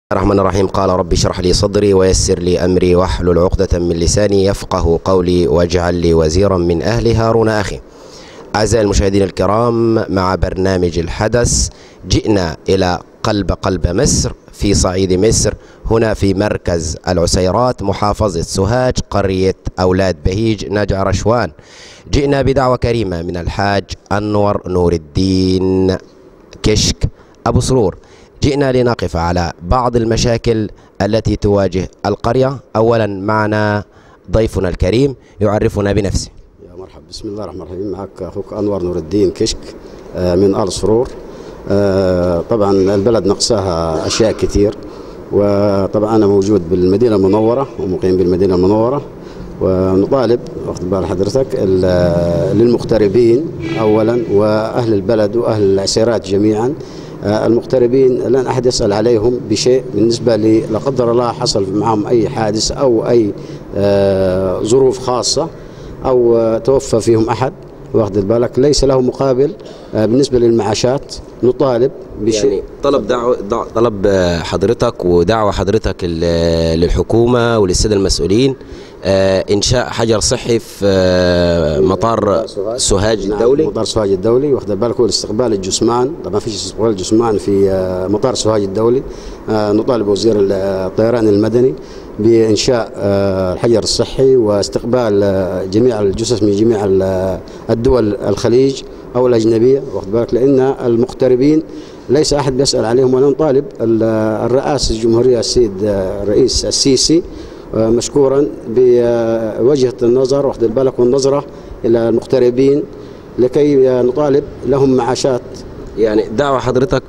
الرحمن الرحيم قال رب اشرح لي صدري ويسر لي أمري واحلل عقدة من لساني يفقه قولي واجعل لي وزيرا من أهل هارون أخي أعزائي المشاهدين الكرام مع برنامج الحدث جئنا إلى قلب قلب مصر في صعيد مصر هنا في مركز العسيرات محافظة سوهاج قرية أولاد بهيج نجع رشوان جئنا بدعوة كريمة من الحاج أنور نور الدين كشك أبو سرور جئنا لنقف على بعض المشاكل التي تواجه القرية أولا معنا ضيفنا الكريم يعرفنا بنفسه يا مرحبا بسم الله الرحمن الرحيم معك اخوك انور نور الدين كشك آه، من ال سرور آه، طبعا البلد نقصاها اشياء كثير وطبعا انا موجود بالمدينه المنوره ومقيم بالمدينه المنوره ونطالب واخد بال حضرتك ال- للمغتربين اولا واهل البلد واهل العسيرات جميعا آه، المغتربين لن احد يسال عليهم بشيء بالنسبه ل لا قدر الله حصل معهم اي حادث او اي آه، ظروف خاصه او آه، توفى فيهم احد واخد بالك ليس له مقابل آه، بالنسبه للمعاشات نطالب بشيء يعني طلب دعوة دع- طلب آه، حضرتك ودعوة حضرتك ال- للحكومة وللسادة المسؤولين آه، إنشاء حجر صحي في آه، مطار سوهاج نعم، الدولي مطار سوهاج الدولي واخد بالك هو استقبال الجثمان طبعا فيش استقبال الجثمان في آه، مطار سوهاج الدولي آه، نطالب وزير الطيران المدني بانشاء آه، الحجر الصحي واستقبال آه، جميع الجثث من جميع ال- الدول الخليج او الاجنبيه واخد بالك لان المغتربين ليس احد بيسال عليهم ولا نطالب ال- الرئاسه الجمهوريه السيد آه، الرئيس السيسي آه، مشكورا بوجهه النظر واخد بالك والنظره الى المغتربين لكي نطالب لهم معاشات يعني دعوة حضرتك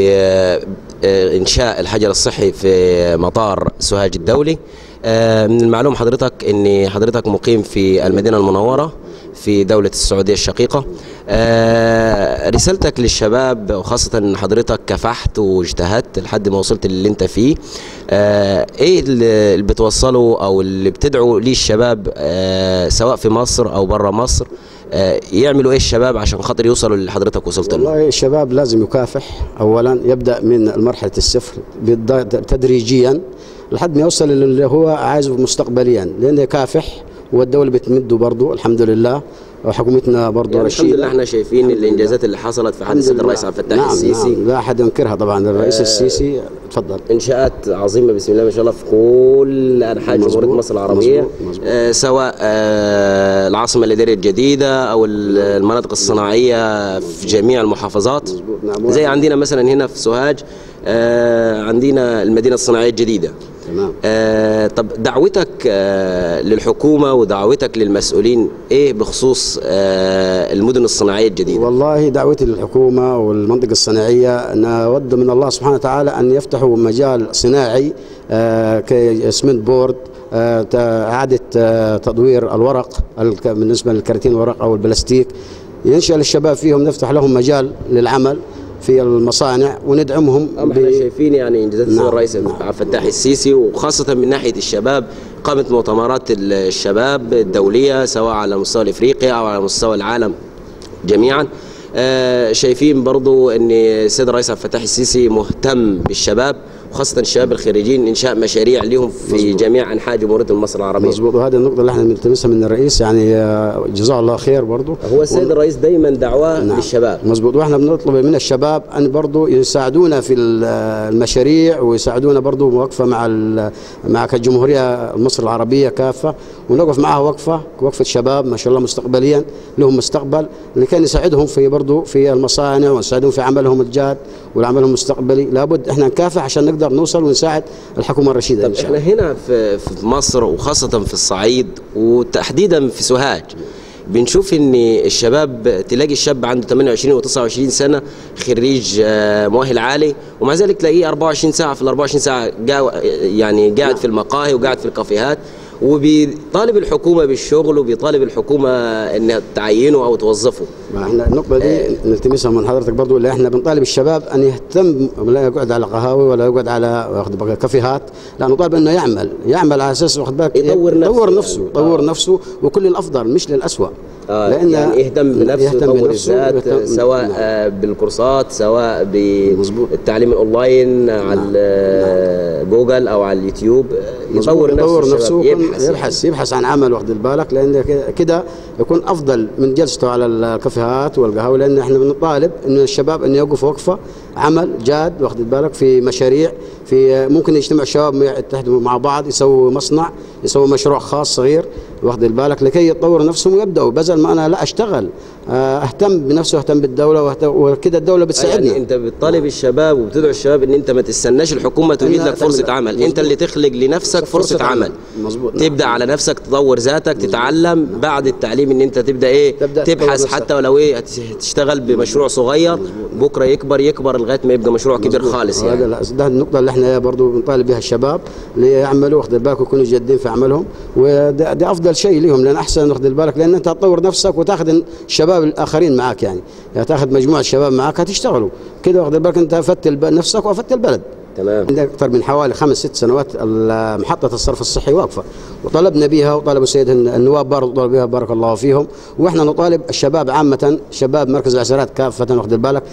بإنشاء الحجر الصحي في مطار سوهاج الدولي آه، من المعلوم حضرتك أن حضرتك مقيم في المدينة المنورة في دولة السعودية الشقيقة آه، رسالتك للشباب وخاصة أن حضرتك كفحت واجتهدت لحد ما وصلت اللي انت فيه آه، ايه اللي اللي بتوصله او اللي بتدعو ليه الشباب آه، سواء في مصر او بره مصر آه، يعملوا ايه الشباب عشان خاطر يوصلوا اللي حضرتك وصلت له والله الشباب لازم يكافح اولا يبدا من مرحله الصفر بالض- تدريجيا لحد ما يوصل اللي هو عايزه مستقبليا لان يكافح والدوله بتمده برضه الحمد لله وحكومتنا برضه يعني الحمد لله احنا شايفين الانجازات اللي حصلت في حادثه الرئيس عبد الفتاح نعم السيسي نعم لا احد ينكرها طبعا الرئيس السيسي تفضل انشاءات عظيمه بسم الله ما شاء الله في كل انحاء مظبوط، جمهوريه مصر العربيه مظبوط، مظبوط. آه سواء آه العاصمه الاداريه الجديده او ال- المناطق الصناعيه في جميع المحافظات مظبوط، نعم. زي عندنا مثلا هنا في سوهاج آه عندنا المدينه الصناعيه الجديده تمام آه طب دعوتك آه للحكومه ودعوتك للمسؤولين ايه بخصوص آه المدن الصناعيه الجديده والله دعوتي للحكومة والمنطقة الصناعية نود من الله سبحانه وتعالى أن يفتحوا مجال صناعي آه، كاسمنت بورد آه، تا- إعادة آه، تدوير الورق الك- بالنسبة للكراتين الورق أو البلاستيك ينشأ للشباب فيهم نفتح لهم مجال للعمل في المصانع وندعمهم أم ب- احنا شايفين يعني انجازات السيد نعم، الرئيس عبد الفتاح السيسي وخاصه من ناحيه الشباب قامت مؤتمرات الشباب الدوليه سواء على مستوى الافريقي او على مستوى العالم جميعا آه، شايفين برضو ان السيد الرئيس عبد الفتاح السيسي مهتم بالشباب وخاصه الشباب الخريجين انشاء مشاريع لهم في مظبوط. جميع انحاء جمهوريه مصر العربيه مظبوط وهذه النقطة اللي احنا بنلتمسها من الرئيس يعني آه، جزاه الله خير برضه هو السيد الرئيس دايما دعوه نعم. للشباب مزبوط واحنا بنطلب من الشباب ان برضو يساعدونا في ال- المشاريع ويساعدونا برضو موقفه مع ال- مع الجمهوريه مصر العربيه كافه ونقف معها وقفه وقفه شباب ما شاء الله مستقبليا لهم مستقبل لكي نساعدهم في برضو في المصانع ونساعدهم في عملهم الجاد والعمل المستقبلي لابد احنا نكافح عشان نقدر نوصل ونساعد الحكومه الرشيده طب ان شاء احنا الله هنا في في مصر وخاصة في الصعيد وتحديدا في سوهاج بنشوف ان الشباب تلاقي الشاب عنده 28 و29 سنه خريج آه، مؤهل عالي ومع ذلك تلاقيه 24 ساعه في ال 24 ساعه جا يعني قاعد في المقاهي وقاعد في الكافيهات وبيطالب الحكومه بالشغل وبيطالب الحكومه انها تعينه او توظفه ما احنا النقطة دي نلتمسها من حضرتك برضو اللي احنا بنطالب الشباب ان يهتم لا يقعد على قهاوي ولا يقعد على واخد بالك كافيهات لا نطالب انه يعمل يعمل على اساس واخد بالك يطور نفسه يطور يعني. نفسه يطور آه. نفسه وكل الافضل مش للاسوء آه يعني يهتم بنفسه يهتم يطور بنفسه الذات ويهتم- سواء نعم. آه بالكورسات سواء مظبوط. بالتعليم الاونلاين على نعم. ال- جوجل او على اليوتيوب آه، يطور نفسه, يطور الشباب، نفسه يبحث, يبحث يبحث, يبحث عن عمل واخد بالك لان ك- كده يكون افضل من جلسته على الكافيهات والقهوه لان احنا بنطالب انه الشباب انه يوقف وقفه عمل جاد واخد بالك في مشاريع في ممكن يجتمع الشباب يتحدوا مع بعض يسووا مصنع يسووا مشروع خاص صغير واخد بالك لكي يطوروا نفسهم ويبداوا بدل ما انا لا اشتغل آه، اهتم بنفسي واهتم بالدوله وأهتم- وكده الدوله بتساعدنا يعني انت بتطالب الشباب وبتدعو الشباب ان انت ما تستناش الحكومه توجد إنها لك فرصه تعمل- عمل مظبوط. انت اللي تخلق لنفسك فرصه, فرصة عمل عمل. مظبوط. تبدا على نفسك تطور ذاتك تتعلم بعد التعليم ان انت تبدا ايه تبدأ تطور تبحث نفسك. حتى ولو ايه هت- هتشتغل بمشروع صغير بكره يكبر يكبر لغايه ما يبقى مشروع كبير خالص هذا يعني لا- ده النقطة اللي احنا برضو بنطالب بها الشباب ليعملوا واخد بالك ويكونوا جادين في عملهم وده ده افضل شيء لهم لان احسن واخد بالك لان انت تطور نفسك وتاخذ الشباب الاخرين معك يعني, يعني تاخذ مجموعة شباب معك هتشتغلوا كده واخد بالك انت افدت الب- نفسك وافدت البلد تمام عندك اكثر من حوالي خمس ست سنوات ال- محطه الصرف الصحي واقفه وطلبنا بها وطلبوا السيد النواب برضه طلبوا بها بارك الله فيهم واحنا نطالب الشباب عامه شباب مركز العسيرات كافه واخد بالك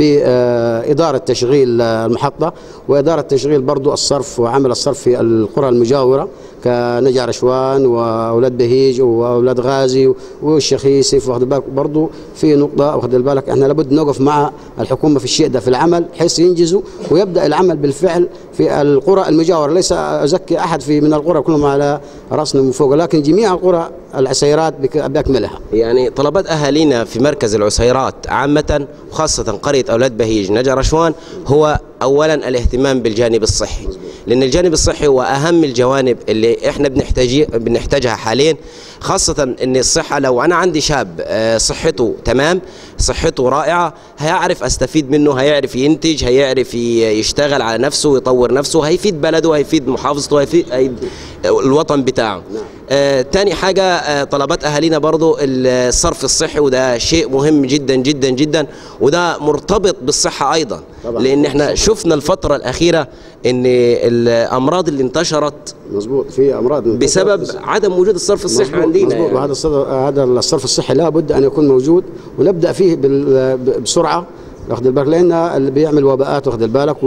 باداره تشغيل المحطه واداره تشغيل برضه الصرف وعمل الصرف في القرى المجاوره كنجع رشوان واولاد بهيج واولاد غازي والشيخ يوسف واخد بالك برضه في نقطه واخد بالك احنا لابد نوقف مع الحكومه في الشيء ده في العمل بحيث ينجزوا ويبدا العمل بالفعل في القرى المجاوره ليس ازكي احد في من القرى كلهم على راسنا من فوق لكن جميع القرى العسيرات بك- باكملها يعني طلبات اهالينا في مركز العسيرات عامه وخاصه قريه اولاد بهيج نجا رشوان هو اولا الاهتمام بالجانب الصحي لان الجانب الصحي هو اهم الجوانب اللي احنا بنحتاج بنحتاجها حاليا خاصه ان الصحه لو انا عندي شاب آه، صحته تمام صحته رائعه هيعرف استفيد منه هيعرف ينتج هيعرف ي- يشتغل على نفسه ويطور نفسه هيفيد بلده هيفيد محافظته هيفيد هيفيد الوطن بتاعه آه تاني حاجة آه طلبات أهالينا برضو الصرف الصحي وده شيء مهم جدا جدا جدا وده مرتبط بالصحة أيضا طبعاً. لأن احنا شفنا الفترة الأخيرة أن الأمراض اللي انتشرت مظبوط في امراض بسبب عدم وجود الصرف الصحي مظبوط عندنا مظبوط يعني. وهذا الصدر هذا الصرف الصحي لابد ان يكون موجود ونبدا فيه بال- ب- بسرعه واخد بالك لان اللي بيعمل وباءات واخد بالك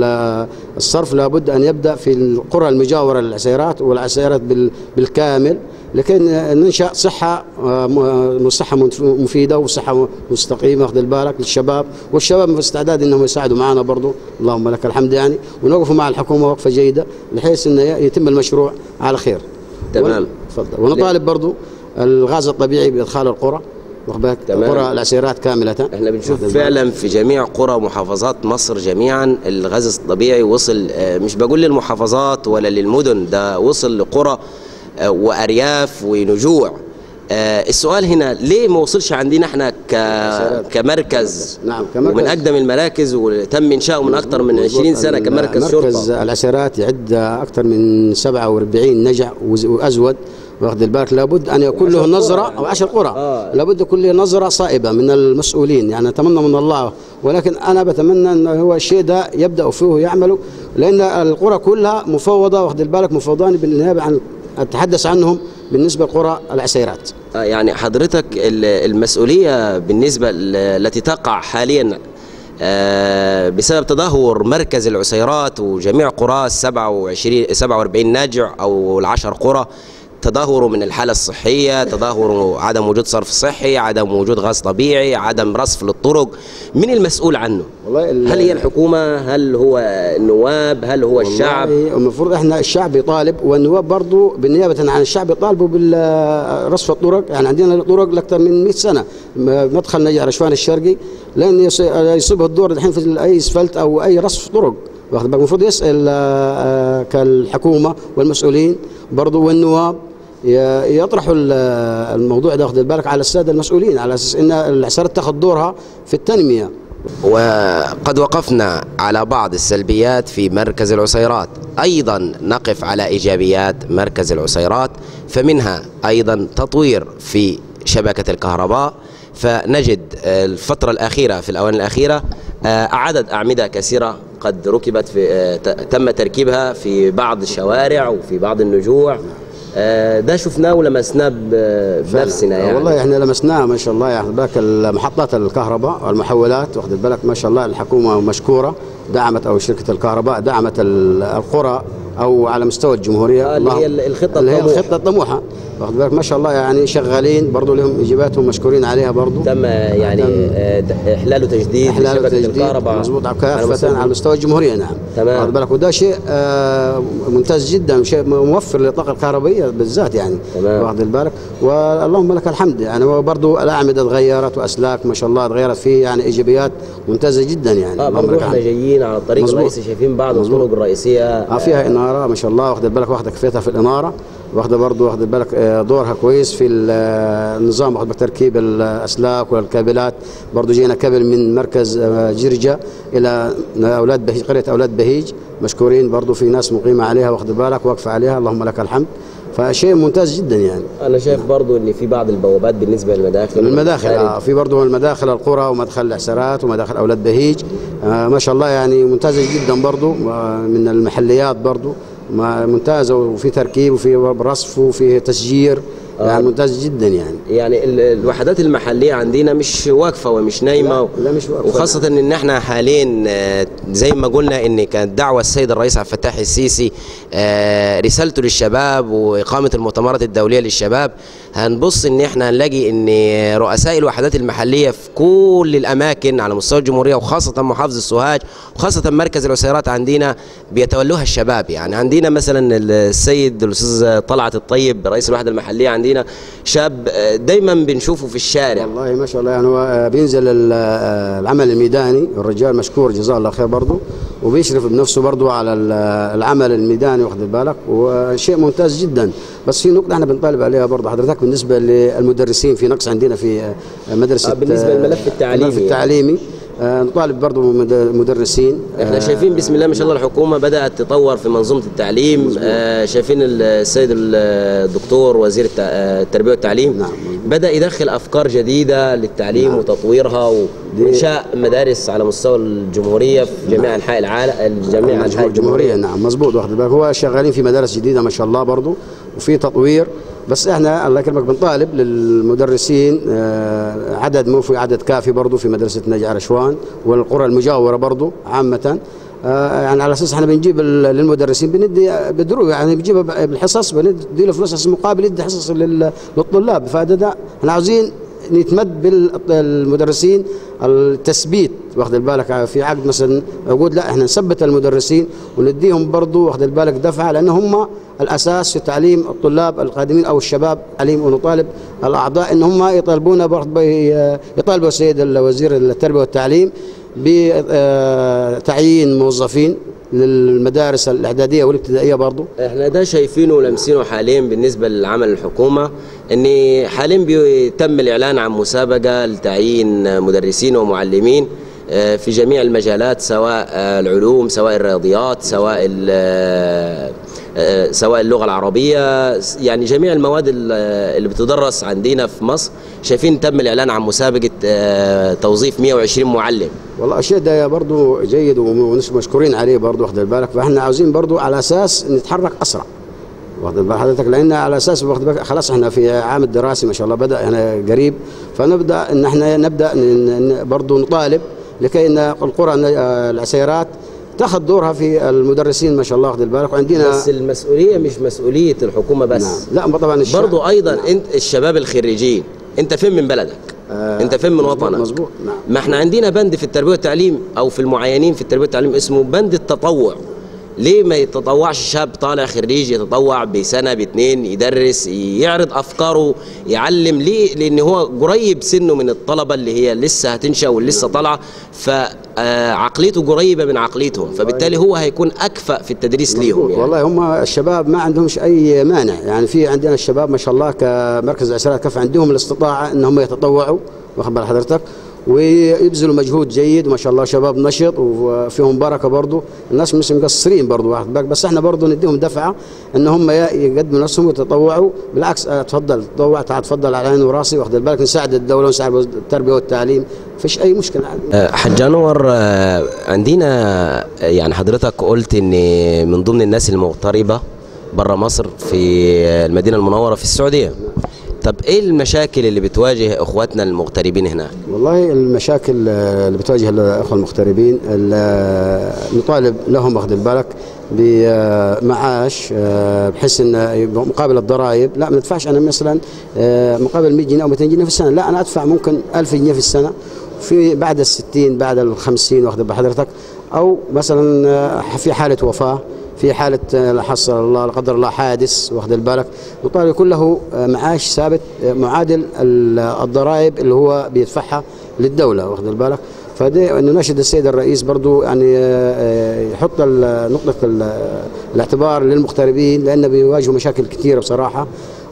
والصرف لابد ان يبدا في القرى المجاوره للعسيرات والعسيرات بال- بالكامل لكي ننشا صحه آه، م- صحه منف- مفيده وصحه مستقيمه واخد بالك للشباب والشباب في استعداد انهم يساعدوا معنا برضو اللهم لك الحمد يعني ونوقفوا مع الحكومه وقفه جيده بحيث انه يتم المشروع على خير تمام. ون- تفضل ونطالب برضو الغاز الطبيعي بادخال القرى واخد بالك تمام. قرى العسيرات كامله احنا بنشوف واخد بالك؟ فعلا في جميع قرى ومحافظات مصر جميعا الغاز الطبيعي وصل آه، مش بقول للمحافظات ولا للمدن ده وصل لقرى آه، وارياف ونجوع آه، السؤال هنا ليه ما وصلش عندنا احنا ك... كمركز نعم، كمركز. ومن اقدم المراكز وتم انشاؤه من اكثر من 20 سنه كمركز مركز شرطه العسيرات يعد اكثر من 47 نجع وز- وازود واخد بالك لابد ان يكون له نظره او 10 قرى آه. لابد يكون له نظره صائبه من المسؤولين يعني اتمنى من الله ولكن انا بتمنى ان هو الشيء ده يبداوا فيه ويعملوا لان القرى كلها مفوضه واخد بالك مفوضان بالنيابه عن اتحدث عنهم بالنسبه لقرى العسيرات آه، يعني حضرتك ال- المسؤولية بالنسبة ل- التي تقع حاليا آه، بسبب تدهور مركز العسيرات وجميع قرى 27 47 ناجع او العشر قرى تدهور من الحالة الصحية تدهور عدم وجود صرف صحي عدم وجود غاز طبيعي عدم رصف للطرق من المسؤول عنه والله ال- هل هي الحكومة هل هو النواب هل هو الشعب والله المفروض احنا الشعب يطالب والنواب برضو بالنيابه عن الشعب يطالبوا برصف الطرق يعني عندنا طرق لاكثر من 100 سنه م- مدخل نجع رشوان الشرقي لان يص- يصيبه الدور الحين في اي اسفلت او اي رصف طرق واخد بالك المفروض يسال آه، كالحكومه والمسؤولين برضو والنواب ي- يطرحوا ال- الموضوع ده واخد بالك على الساده المسؤولين على اساس ان العسارات تاخذ دورها في التنميه وقد وقفنا على بعض السلبيات في مركز العسيرات ايضا نقف على ايجابيات مركز العسيرات فمنها ايضا تطوير في شبكه الكهرباء فنجد الفتره الاخيره في الاوان الاخيره آه، عدد اعمده كثيره قد ركبت في آه، ت- تم تركيبها في بعض الشوارع وفي بعض النجوع آه، ده شفناه ولمسناه ب- بنفسنا يعني والله احنا لمسناها ما شاء الله يعني بالك محطات الكهرباء والمحولات واخد بالك ما شاء الله الحكومه مشكوره دعمت او شركه الكهرباء دعمت ال- القرى او على مستوى الجمهوريه آه، اللي الله- هي ال- الخطة اللي هي الطموحة. الخطه الطموحه واخد بالك ما شاء الله يعني شغالين برضه لهم اجاباتهم مشكورين عليها برضه تم يعني تم آه، ت- احلال وتجديد احلال لشبكة وتجديد الكهرباء مضبوط على على مستوى كافه على مستوى الجمهوريه نعم تمام. واخد بالك وده شيء آه، ممتاز جدا وشيء موفر للطاقه الكهربائيه بالذات يعني تمام. واخد بالك واللهم لك الحمد يعني برضه الاعمده تغيرت واسلاك ما شاء الله تغيرت فيه يعني ايجابيات ممتازه جدا يعني اه اللهم برضو لك احنا الحمد. جايين على الطريق مظبوط. الرئيسي شايفين بعض مظبوط. الطرق الرئيسيه اه فيها اناره ما شاء الله واخد بالك واخده كفيتها في الاناره واخده برضه واخد بالك آه، دورها كويس في ال- آه، النظام واخد بالك تركيب الاسلاك والكابلات برضه جينا كابل من مركز آه، جرجا الى اولاد بهيج قريه اولاد بهيج مشكورين برضه في ناس مقيمه عليها واخد بالك واقفه عليها اللهم لك الحمد فشيء ممتاز جدا يعني انا شايف برضو ان في بعض البوابات بالنسبه للمداخل من المداخل خارج. آه في برضه المداخل القرى ومدخل العسارات ومداخل اولاد بهيج آه ما شاء الله يعني ممتازه جدا برضه آه من المحليات برضه ما- ممتازه وفي تركيب وفي رصف وفي تسجير يعني ممتاز جدا يعني يعني ال- الوحدات المحليه عندنا مش واقفه ومش نايمه لا- لا مش واقفة. وخاصه ان احنا حاليا آه، زي ما قلنا ان كانت دعوه السيد الرئيس عبد الفتاح السيسي آه، رسالته للشباب واقامه المؤتمرات الدوليه للشباب هنبص ان احنا هنلاقي ان رؤساء الوحدات المحليه في كل الاماكن على مستوى الجمهوريه وخاصه محافظه السوهاج وخاصه مركز العسيرات عندنا بيتولوها الشباب يعني عندنا مثلا السيد الاستاذ طلعت الطيب رئيس الوحده المحليه عندنا شاب آه، دايما بنشوفه في الشارع والله ما شاء الله يعني هو آه، بينزل ال- آه، العمل الميداني الرجال مشكور جزاه الله خير برضه وبيشرف بنفسه برضه على ال- آه، العمل الميداني واخد بالك وشيء ممتاز جدا بس في نقطه احنا بنطالب عليها برضه حضرتك بالنسبه للمدرسين في نقص عندنا في آه، مدرسه آه، بالنسبة للملف التعليمي الملف يعني. التعليمي آه، نطالب برضه مد- مدرسين احنا شايفين بسم الله ما شاء الله الحكومه بدات تطور في منظومه التعليم آه شايفين السيد الدكتور وزير التع- آه، التربيه والتعليم نعم، مظبوط. بدا يدخل افكار جديده للتعليم نعم. وتطويرها و- وانشاء مدارس على مستوى الجمهوريه في جميع انحاء العالم جميع انحاء الجمهورية الجمهوريه نعم مظبوط واخد بالك هو شغالين في مدارس جديده ما شاء الله برضه وفي تطوير بس احنا الله يكرمك بنطالب للمدرسين آه، عدد مو في عدد كافي برضه في مدرسه نجع رشوان والقرى المجاوره برضه عامه آه، يعني على اساس احنا بنجيب ال- للمدرسين بندي بدرو يعني بنجيب بالحصص بندي له فلوس عشان مقابل يدي حصص لل- للطلاب فده ده احنا عاوزين نتمد بالمدرسين التثبيت واخد بالك في عقد مثلا عقود لا احنا نثبت المدرسين ونديهم برضه واخد بالك دفعه لان هم الاساس في تعليم الطلاب القادمين او الشباب عليهم ونطالب الاعضاء ان هم يطالبون برضه يطالبوا السيد وزير التربيه والتعليم بتعيين موظفين للمدارس الاعداديه والابتدائيه برضه احنا ده شايفينه ولامسينه حاليا بالنسبه للعمل الحكومه ان حاليا بيتم الاعلان عن مسابقه لتعيين مدرسين ومعلمين آه، في جميع المجالات سواء آه، العلوم سواء الرياضيات سواء ال- آه، آه، سواء اللغه العربيه يعني جميع المواد ال- آه، اللي بتدرس عندنا في مصر شايفين تم الاعلان عن مسابقه آه، توظيف 120 معلم والله الشيء ده برضه جيد ومشكورين عليه برضه واخد بالك فاحنا عاوزين برضه على اساس نتحرك اسرع واخد بال حضرتك لان على اساس واخد بالك خلاص احنا في عام الدراسي ما شاء الله بدا يعني قريب فنبدا ان احنا نبدا ن- ن- برضه نطالب لكي ان القرى آه، العسيرات تاخذ دورها في المدرسين ما شاء الله واخد بالك وعندنا بس المسؤوليه مش مسؤوليه الحكومه بس نعم لا ما طبعا الشعب- برضو ايضا انت الشباب الخريجين انت فين من بلدك آه، انت فين من مظبوط- وطنك مظبوط، نعم. ما احنا عندنا بند في التربيه والتعليم او في المعينين في التربيه والتعليم اسمه بند التطوع ليه ما يتطوعش شاب طالع خريج يتطوع بسنه باتنين يدرس يعرض افكاره يعلم ليه لان هو قريب سنه من الطلبه اللي هي لسه هتنشا واللي لسه طالعه فعقليته قريبه من عقليتهم فبالتالي هو هيكون اكفأ في التدريس ليهم مظبوط. يعني. والله هم الشباب ما عندهمش اي مانع يعني في عندنا الشباب ما شاء الله كمركز العسيرات كف عندهم الاستطاعه ان هم يتطوعوا واخد بال حضرتك ويبذلوا مجهود جيد وما شاء الله شباب نشط وفيهم بركه برضه الناس مش مقصرين برضه واخد بالك بس احنا برضه نديهم دفعه ان هم يقدموا نفسهم ويتطوعوا بالعكس اه تفضل تطوع تعال تفضل على عيني وراسي واخد بالك نساعد الدوله ونساعد التربيه والتعليم فيش اي مشكله آه، حاج انور آه، عندنا آه، يعني حضرتك قلت ان من ضمن الناس المغتربه بره مصر في آه، المدينه المنوره في السعوديه طب ايه المشاكل اللي بتواجه اخواتنا المغتربين هناك والله المشاكل آه، اللي بتواجه الاخوه المغتربين ال- آه، نطالب لهم واخد بالك بمعاش آه، بحيث ان مقابل الضرائب لا ما ندفعش انا مثلا آه، مقابل 100 جنيه او 200 جنيه في السنه لا انا ادفع ممكن 1000 جنيه في السنه في بعد ال 60 بعد ال 50 واخد بحضرتك او مثلا آه، في حاله وفاه في حالة آه، لا حصل الله لا قدر الله حادث واخد بالك نطالب يكون له آه، معاش ثابت آه، معادل ال- الضرائب اللي هو بيدفعها للدولة واخد بالك فدي نناشد السيد الرئيس برضو يعني آه، آه، يحط ال- نقطة ال- الاعتبار للمغتربين لأن بيواجهوا مشاكل كثيرة بصراحة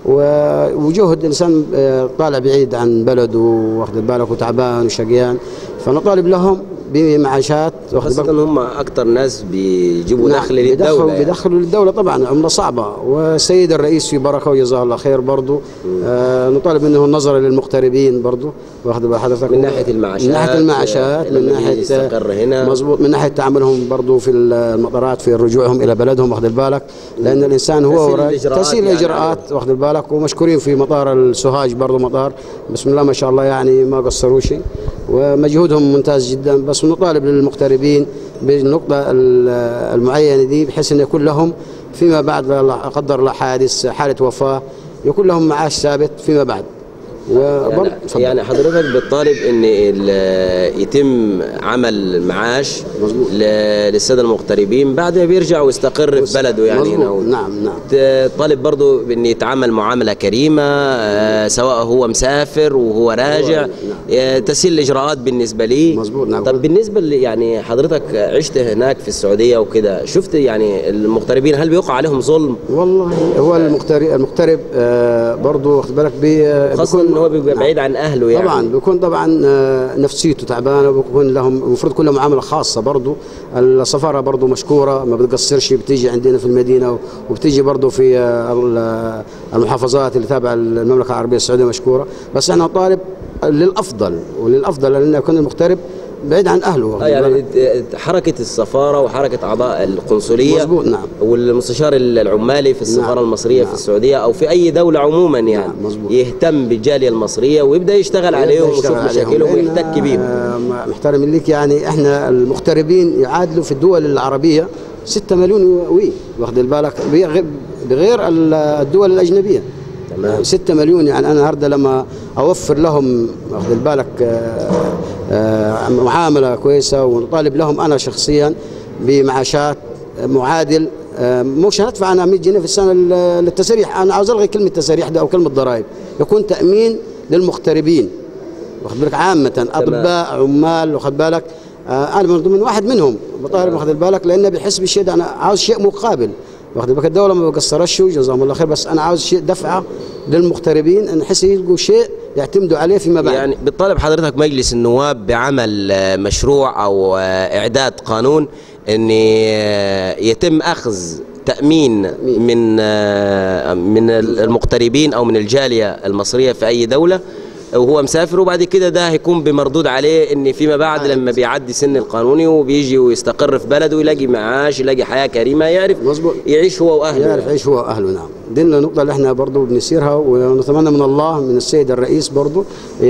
و- وجهد الإنسان آه، طالع بعيد عن بلده واخد بالك وتعبان وشقيان فنطالب لهم بمعاشات واخد خاصة بالك ان هم اكتر ناس بيجيبوا نعم، دخل للدولة بيدخلوا يعني. بيدخلوا للدولة طبعا عملة صعبة والسيد الرئيس في بركة وجزاه الله خير برضو آه نطالب منه النظر للمغتربين برضو واخد بال حضرتك من ناحية المعاشات، من ناحية المعاشات آه، من لما ناحية يجي يستقر هنا. مظبوط من ناحية تعاملهم برضو في المطارات في رجوعهم إلى بلدهم واخد بالك لأن الإنسان هو تسهيل ورا- الإجراءات تسهيل يعني الإجراءات واخد بالك ومشكورين في مطار السوهاج برضو مطار بسم الله ما شاء الله يعني ما قصروا شيء ومجهودهم ممتاز جدا بس نطالب للمغتربين بالنقطة ال- المعينة دي بحيث أن يكون لهم فيما بعد لا قدر الله حادث حالة وفاة يكون لهم معاش ثابت فيما بعد وبرضه يعني, تفضل. يعني حضرتك بتطالب ان ال- يتم عمل معاش مظبوط. ل- للساده المغتربين بعد ما بيرجع ويستقر في بلده يعني مظبوط. هنا و- نعم نعم طالب برضو بان يتعامل معامله كريمه آه، سواء هو مسافر وهو راجع نعم. آه، تسهيل الاجراءات بالنسبه ليه مظبوط، نعم. طب بالنسبه اللي يعني حضرتك عشت هناك في السعوديه وكده شفت يعني المغتربين هل بيقع عليهم ظلم والله هو المغترب المغترب آه برضه واخد بالك بي آه، خاصه بيكون- ان هو بيبقى نعم. بعيد عن اهله يعني طبعا بيكون طبعا آه، نفسيته تعبانه وبيكون لهم المفروض كل معامله خاصه برضه السفاره برضه مشكوره ما بتقصرش بتيجي عندنا في المدينه وبتيجي برضه في آه، ال- المحافظات اللي تابعه المملكه العربيه السعوديه مشكوره بس احنا نطالب للافضل وللافضل لان يكون المغترب بعيد عن اهله واخد آه يعني بالك؟ حركة السفارة وحركة أعضاء القنصلية مظبوط، نعم. والمستشار العمالي في السفارة نعم، المصرية نعم. في السعودية أو في أي دولة عموما يعني مظبوط. يهتم بالجالية المصرية ويبدأ يشتغل عليهم ويشوف يشتغل عليهم. مشاكلهم لأن، ويحتك بيهم آه، محترم ليك يعني احنا المغتربين يعادلوا في الدول العربيه 6 مليون وي واخد بالك بغ- بغير ال- الدول الاجنبيه تمام. 6 مليون يعني انا النهارده لما اوفر لهم واخد بالك آه، آه، معامله كويسه ونطالب لهم انا شخصيا بمعاشات معادل آه، مش هندفع انا 100 جنيه في السنه لل- للتسريح انا عاوز الغي كلمه تسريح ده او كلمه ضرائب يكون تامين للمغتربين واخد بالك عامة أطباء عمال واخد بالك آه أنا من ضمن واحد منهم بطالب واخد بالك لأنه بيحس بالشيء ده أنا عاوز شيء مقابل واخد بالك الدولة ما بقصرش جزاهم الله خير بس أنا عاوز شيء دفعة للمغتربين أن يحس يلقوا شيء يعتمدوا عليه فيما بعد يعني بتطالب حضرتك مجلس النواب بعمل آه، مشروع أو آه، إعداد قانون أن آه، يتم أخذ تأمين من آه، من المغتربين أو من الجالية المصرية في أي دولة وهو مسافر وبعد كده ده هيكون بمردود عليه ان فيما بعد لما بيعدي سن القانوني وبيجي ويستقر في بلده يلاقي معاش يلاقي حياه كريمه يعرف مظبوط. يعيش هو واهله يعرف يعيش هو واهله نعم دي النقطة اللي احنا برضو بنسيرها ونتمنى من الله من السيد الرئيس برضو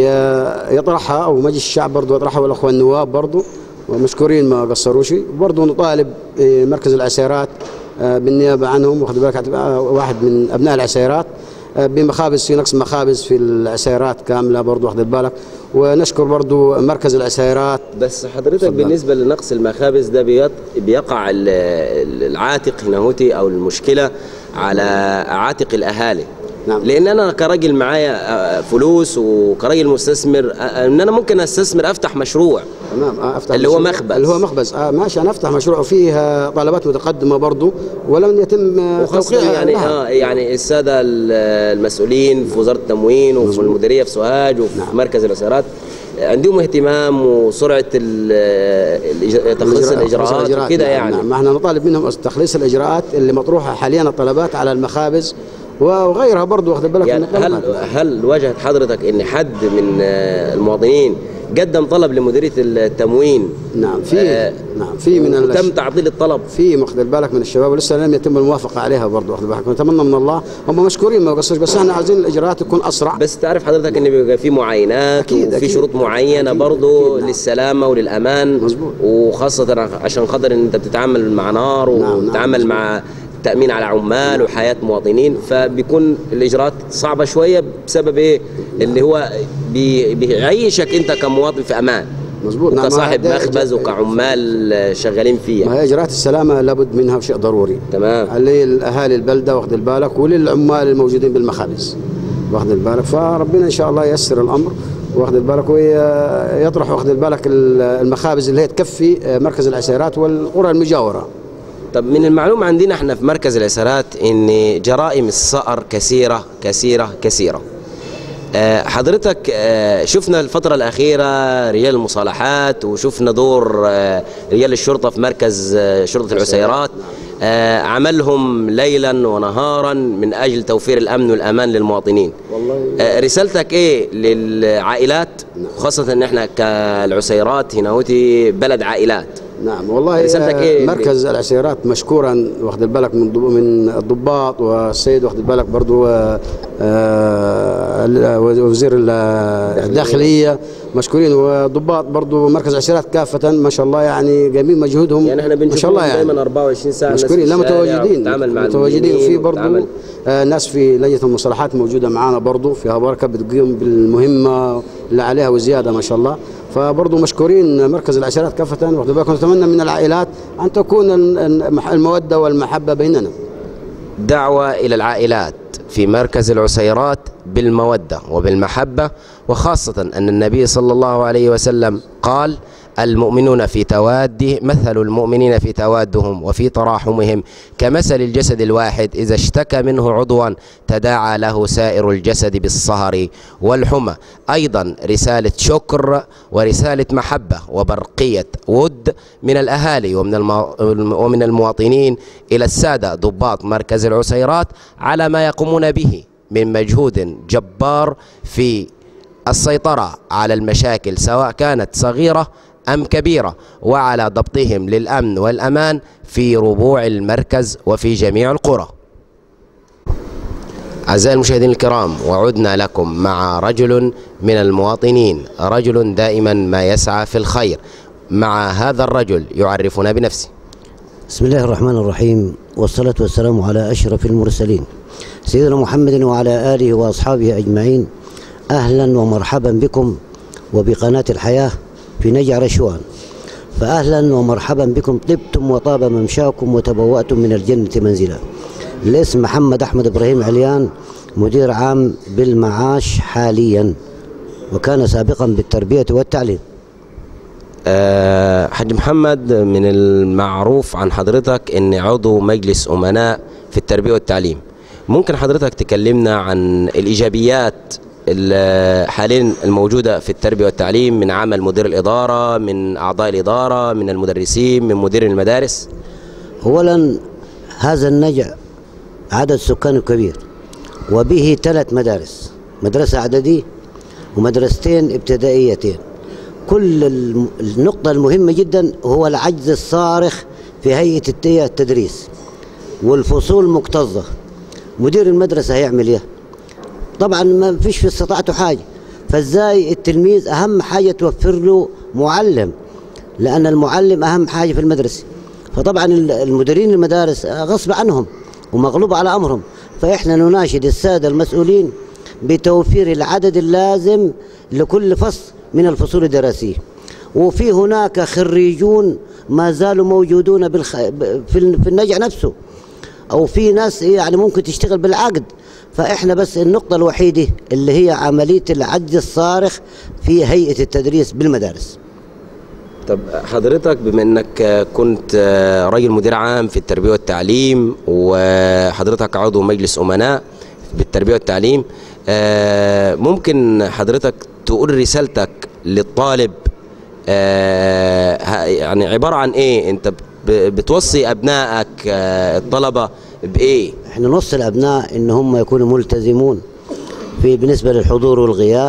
ي- يطرحها او مجلس الشعب برضو يطرحها والاخوة النواب برضو ومشكورين ما قصروش برضو نطالب اه، مركز العسيرات اه، بالنيابة عنهم واخد بالك هتبقى واحد من ابناء العسيرات اه، بمخابز في نقص مخابز في العسيرات كاملة برضو واخد بالك ونشكر برضو مركز العسيرات بس حضرتك اتفضل. بالنسبه لنقص المخابز ده بيط- بيقع ال- ال- العاتق هنا هوتي او المشكله على عاتق الاهالي نعم. لان انا كراجل معايا آه، فلوس وكراجل مستثمر آه، ان انا ممكن استثمر افتح مشروع تمام آه، افتح اللي هو مشروع. مخبز. اللي هو مخبز آه ماشي انا افتح مشروع فيه آه، طلبات متقدمه برضو ولم يتم آه، وخاصة توقيع يعني لها. اه يعني الساده ال- المسؤولين في وزاره التموين وفي المديريه في سوهاج وفي نعم. مركز الاسارات عندهم اهتمام وسرعه ال- الإج- تخليص الاجراءات وكده نعم، يعني نعم ما احنا نطالب منهم تخليص الاجراءات اللي مطروحه حاليا الطلبات على المخابز وغيرها برضو واخد بالك يعني من الطلبات. هل هل واجهت حضرتك ان حد من آه، المواطنين قدم طلب لمديريه التموين نعم في آه، نعم في من ال- وتم تعطيل الطلب في واخد بالك من الشباب ولسه لم يتم الموافقه عليها برضه واخد بالك نتمنى من الله هم مشكورين ما قصرش بس احنا عايزين الاجراءات تكون اسرع بس تعرف حضرتك ان بيبقى في معاينات أكيد، وفي أكيد. شروط معينه أكيد، برضه أكيد، نعم. للسلامه وللامان مظبوط. وخاصه عشان خاطر ان انت بتتعامل مع نار نعم، نعم، وبتتعامل مظبوط. مع تامين على عمال وحياه مواطنين فبيكون الاجراءات صعبه شويه بسبب ايه اللي هو بي- بيعيشك انت كمواطن في امان مظبوط نعم وكصاحب ده- مخبز ده- وكعمال شغالين ما فيها هي اجراءات السلامه لابد منها شيء ضروري تمام علي الاهالي البلده واخد بالك وللعمال الموجودين بالمخابز واخد بالك فربنا ان شاء الله ييسر الامر واخد بالك ويطرح واخد بالك المخابز اللي هي تكفي مركز العسيرات والقرى المجاوره طب من المعلوم عندنا احنا في مركز الاسرات ان جرائم الصقر كثيره كثيره كثيره آه، حضرتك آه، شفنا الفترة الأخيرة رجال المصالحات وشفنا دور آه، رجال الشرطة في مركز آه، شرطة العسيرات آه، عملهم ليلا ونهارا من أجل توفير الأمن والأمان للمواطنين والله آه، رسالتك ايه للعائلات خاصة ان احنا كالعسيرات هنا هوتي بلد عائلات نعم والله رسالتك إيه؟ مركز العسيرات مشكورا واخد بالك من ضب- من الضباط والسيد واخد بالك برضو آه، آه، وزير ال- الداخليه مشكورين والضباط برضو مركز العسيرات كافه ما شاء الله يعني قايمين مجهودهم يعني احنا ما شاء بنشوفهم الله يعني دايما 24 ساعة الناس مشكورين في لا الشارع متواجدين وبتتعامل مع متواجدين المؤمنين وفي برضو وبتتعامل- آه، ناس في لجنه المصالحات موجوده معانا برضو فيها بركه بتقوم بالمهمه اللي عليها وزياده ما شاء الله فبرضو مشكورين مركز العشرات كافه واخد بالك نتمنى من العائلات ان تكون ال- ال- الموده والمحبه بيننا دعوة إلى العائلات في مركز العسيرات بالمودة وبالمحبة وخاصة أن النبي صلى الله عليه وسلم قال المؤمنون في تواده مثل المؤمنين في توادهم وفي تراحمهم كمثل الجسد الواحد إذا اشتكى منه عضوا تداعى له سائر الجسد بالسهر والحمى أيضا رسالة شكر ورسالة محبة وبرقية ود من الأهالي ومن المو... ومن المواطنين إلى السادة ضباط مركز العسيرات على ما يقومون به من مجهود جبار في السيطرة على المشاكل سواء كانت صغيرة أم كبيرة وعلى ضبطهم للأمن والأمان في ربوع المركز وفي جميع القرى أعزائي المشاهدين الكرام وعدنا لكم مع رجل من المواطنين رجل دائما ما يسعى في الخير مع هذا الرجل يعرفنا بنفسه بسم الله الرحمن الرحيم والصلاة والسلام على أشرف المرسلين سيدنا محمد وعلى آله وأصحابه أجمعين أهلا ومرحبا بكم وبقناة الحياة في نجع رشوان فأهلا ومرحبا بكم طبتم وطاب ممشاكم وتبوأتم من الجنة منزلا الاسم محمد أحمد إبراهيم عليان مدير عام بالمعاش حاليا وكان سابقا بالتربية والتعليم أه حاج محمد من المعروف عن حضرتك ان عضو مجلس امناء في التربيه والتعليم ممكن حضرتك تكلمنا عن الايجابيات ال- حاليا الموجوده في التربيه والتعليم من عمل مدير الاداره من اعضاء الاداره من المدرسين من مدير المدارس أولا هذا النجع عدد سكانه كبير وبه ثلاث مدارس مدرسة إعدادية ومدرستين ابتدائيتين كل الم- النقطة المهمة جدا هو العجز الصارخ في هيئة الت- التدريس والفصول مكتظة مدير المدرسة هيعمل ايه طبعا ما فيش في استطاعته حاجة فازاي التلميذ اهم حاجة توفر له معلم لان المعلم اهم حاجة في المدرسة فطبعا ال- المديرين المدارس آه، غصب عنهم ومغلوب على امرهم فاحنا نناشد السادة المسؤولين بتوفير العدد اللازم لكل فصل من الفصول الدراسية وفي هناك خريجون ما زالوا موجودون بالخ... ب- في ال- في النجع نفسه او في ناس يعني ممكن تشتغل بالعقد فاحنا بس النقطة الوحيدة اللي هي عملية العجز الصارخ في هيئة التدريس بالمدارس طب حضرتك بما انك كنت راجل مدير عام في التربيه والتعليم وحضرتك عضو مجلس امناء بالتربيه والتعليم آه، ممكن حضرتك تقول رسالتك للطالب آه، ه- يعني عباره عن ايه انت ب- بتوصي ابنائك آه، الطلبه بايه احنا نوصي الابناء ان هم يكونوا ملتزمون في بالنسبة للحضور والغياب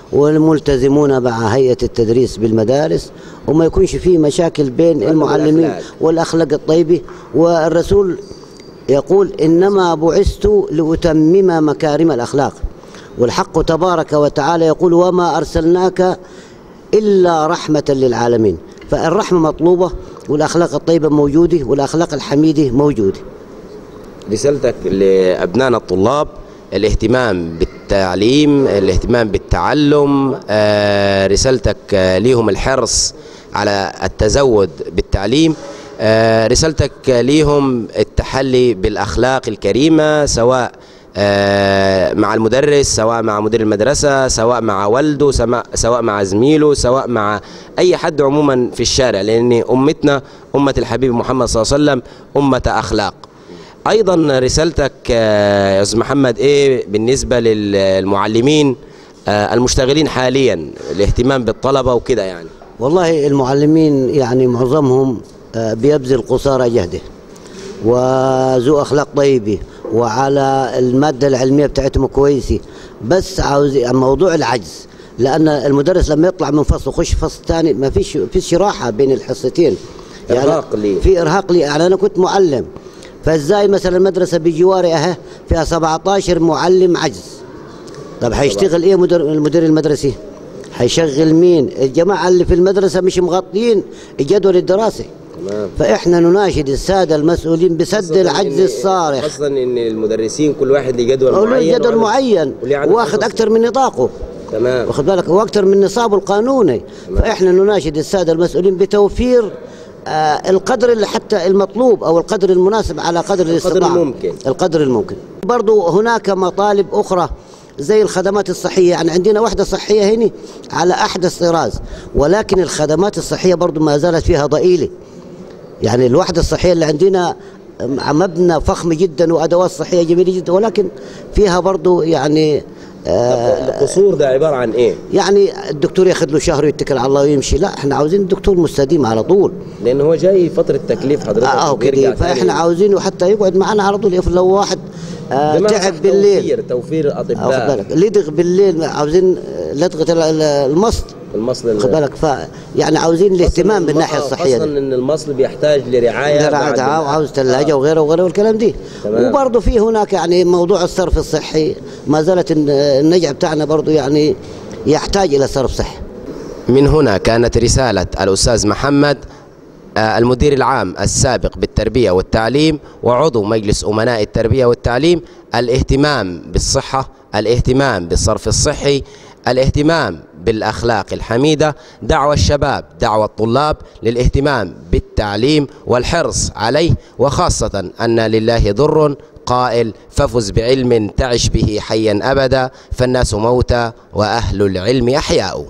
والملتزمون مع هيئة التدريس بالمدارس وما يكونش فيه مشاكل بين المعلمين والأخلاق. والأخلاق الطيبة والرسول يقول إنما بعثت لأتمم مكارم الأخلاق والحق تبارك وتعالى يقول وما أرسلناك إلا رحمة للعالمين فالرحمة مطلوبة والأخلاق الطيبة موجودة والأخلاق الحميدة موجودة رسالتك لأبنائنا الطلاب الاهتمام بالتعليم الاهتمام بالتعلم آه، رسالتك آه، ليهم الحرص على التزود بالتعليم آه، رسالتك ليهم التحلي بالأخلاق الكريمة سواء آه، مع المدرس سواء مع مدير المدرسة سواء مع والده سما- سواء مع زميله سواء مع أي حد عموما في الشارع لأن أمتنا أمة الحبيب محمد صلى الله عليه وسلم أمة أخلاق ايضا رسالتك آه، يا استاذ محمد ايه بالنسبه للمعلمين آه، المشتغلين حاليا الاهتمام بالطلبه وكده يعني والله المعلمين يعني معظمهم آه، بيبذل قصارى جهده وذو اخلاق طيبه وعلى الماده العلميه بتاعتهم كويسه بس عاوز موضوع العجز لان المدرس لما يطلع من فصل يخش فصل ثاني ما فيش فيش راحه بين الحصتين إرهاق ليه. في ارهاق لي يعني انا كنت معلم فازاي مثلا المدرسه بجواري اهي فيها 17 معلم عجز طب حيشتغل ايه مدير المدير المدرسي حيشغل مين الجماعه اللي في المدرسه مش مغطيين الجدول الدراسي تمام فاحنا نناشد الساده المسؤولين بسد العجز الصارخ خاصه ان المدرسين كل واحد ليه جدول أو له معين جدول وعدد- معين وليه عدد واخد حصص. اكثر من نطاقه تمام واخد بالك واكثر من نصابه القانوني فاحنا نناشد الساده المسؤولين بتوفير آه القدر اللي حتى المطلوب او القدر المناسب على قدر الاستطاعه الممكن. القدر الممكن برضو هناك مطالب اخرى زي الخدمات الصحيه يعني عندنا وحده صحيه هنا على احدث طراز ولكن الخدمات الصحيه برضو ما زالت فيها ضئيله يعني الوحده الصحيه اللي عندنا مع مبنى فخم جدا وادوات صحيه جميله جدا ولكن فيها برضو يعني آه القصور ده عباره عن ايه يعني الدكتور ياخذ له شهر ويتكل على الله ويمشي لا احنا عاوزين الدكتور مستديم على طول لان هو جاي فتره تكليف حضرتك اه وبيرجع كده تاني. فاحنا عاوزينه حتى يقعد معنا على طول لو واحد آه بمعنى تعب صح بالليل توفير توفير واخد الاطباء بالك لدغ بالليل عاوزين آه، لدغه ال- ال- المصل المصل واخد بالك ف يعني عاوزين الاهتمام بالناحيه الصحيه خاصه دي. ان المصل بيحتاج لرعايه رعاية بعد دعاء ال- وعاوز ثلاجه وغيره وغيره والكلام دي تمام. وبرضه في هناك يعني موضوع الصرف الصحي ما زالت الن- النجع بتاعنا برضه يعني يحتاج الى صرف صحي من هنا كانت رسالة الأستاذ محمد آه، المدير العام السابق بالتربية والتعليم وعضو مجلس أمناء التربية والتعليم الاهتمام بالصحة الاهتمام بالصرف الصحي الاهتمام بالأخلاق الحميدة دعوة الشباب دعوة الطلاب للاهتمام بالتعليم والحرص عليه وخاصة أن لله ضر قائل ففز بعلم تعش به حيا أبدا فالناس موتى وأهل العلم أحياء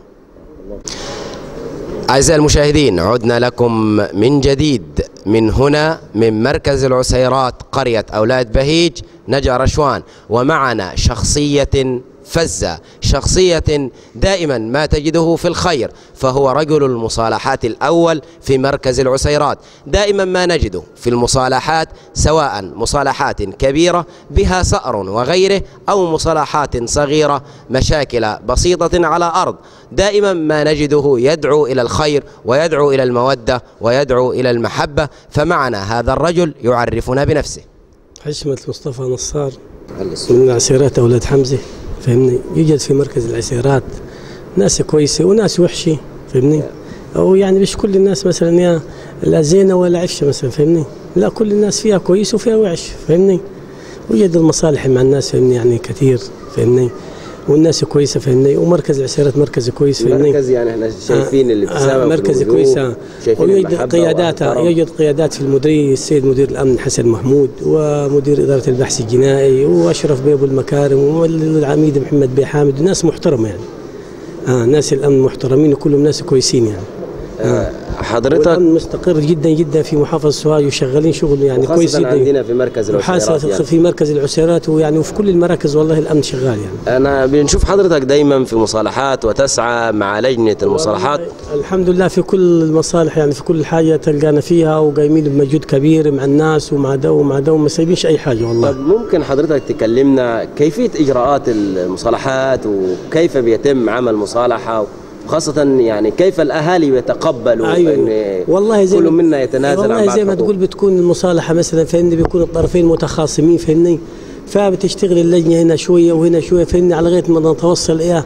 أعزائي المشاهدين عدنا لكم من جديد من هنا من مركز العسيرات قرية أولاد بهيج نجع رشوان ومعنا شخصية فزة شخصية دائما ما تجده في الخير فهو رجل المصالحات الأول في مركز العسيرات دائما ما نجده في المصالحات سواء مصالحات كبيرة بها سأر وغيره أو مصالحات صغيرة مشاكل بسيطة على أرض دائما ما نجده يدعو إلى الخير ويدعو إلى المودة ويدعو إلى المحبة فمعنا هذا الرجل يعرفنا بنفسه حشمة مصطفى نصار من العسيرات أولاد حمزة فهمني يوجد في مركز العسيرات ناس كويسة وناس وحشة فهمني أو يعني مش كل الناس مثلا يا لا زينة ولا عفشة مثلا فهمني لا كل الناس فيها كويس وفيها وحش فهمني وجد المصالح مع الناس فهمني يعني كثير فهمني والناس كويسة فهمني ومركز العسيرات مركز كويس فهمني مركز يعني احنا شايفين الابتسامة في مركز الوجوه، كويسة شايفين ويوجد المحبة قيادات والاحترام. يوجد قيادات في المديرية السيد مدير الأمن حسن محمود ومدير إدارة البحث الجنائي وأشرف بيبو المكارم والعميد محمد بي حامد ناس محترمة يعني آه ناس الأمن محترمين وكلهم ناس كويسين يعني آه، حضرتك والأمن مستقر جدا جدا في محافظه سوهاج وشغالين شغل يعني كويس وخاصة جدا عندنا في مركز العسيرات وحاسة يعني. في مركز العسيرات ويعني وفي كل المراكز والله الامن شغال يعني أنا بنشوف حضرتك دايما في مصالحات وتسعى مع لجنة المصالحات الحمد لله في كل المصالح يعني في كل حاجه تلقانا فيها وقايمين بمجهود كبير مع الناس ومع ده ومع ده وما سايبينش اي حاجه والله طب ممكن حضرتك تكلمنا كيفية إجراءات المصالحات وكيف بيتم عمل مصالحة وخاصة يعني كيف الأهالي بيتقبلوا ايوه إن والله زي كل ما- منا يتنازل عن والله بعض زي ما حقوقه. تقول بتكون المصالحه مثلا فهمني بيكون الطرفين متخاصمين فهمني فبتشتغل اللجنه هنا شويه وهنا شويه فهمني على لغايه ما نتوصل ايه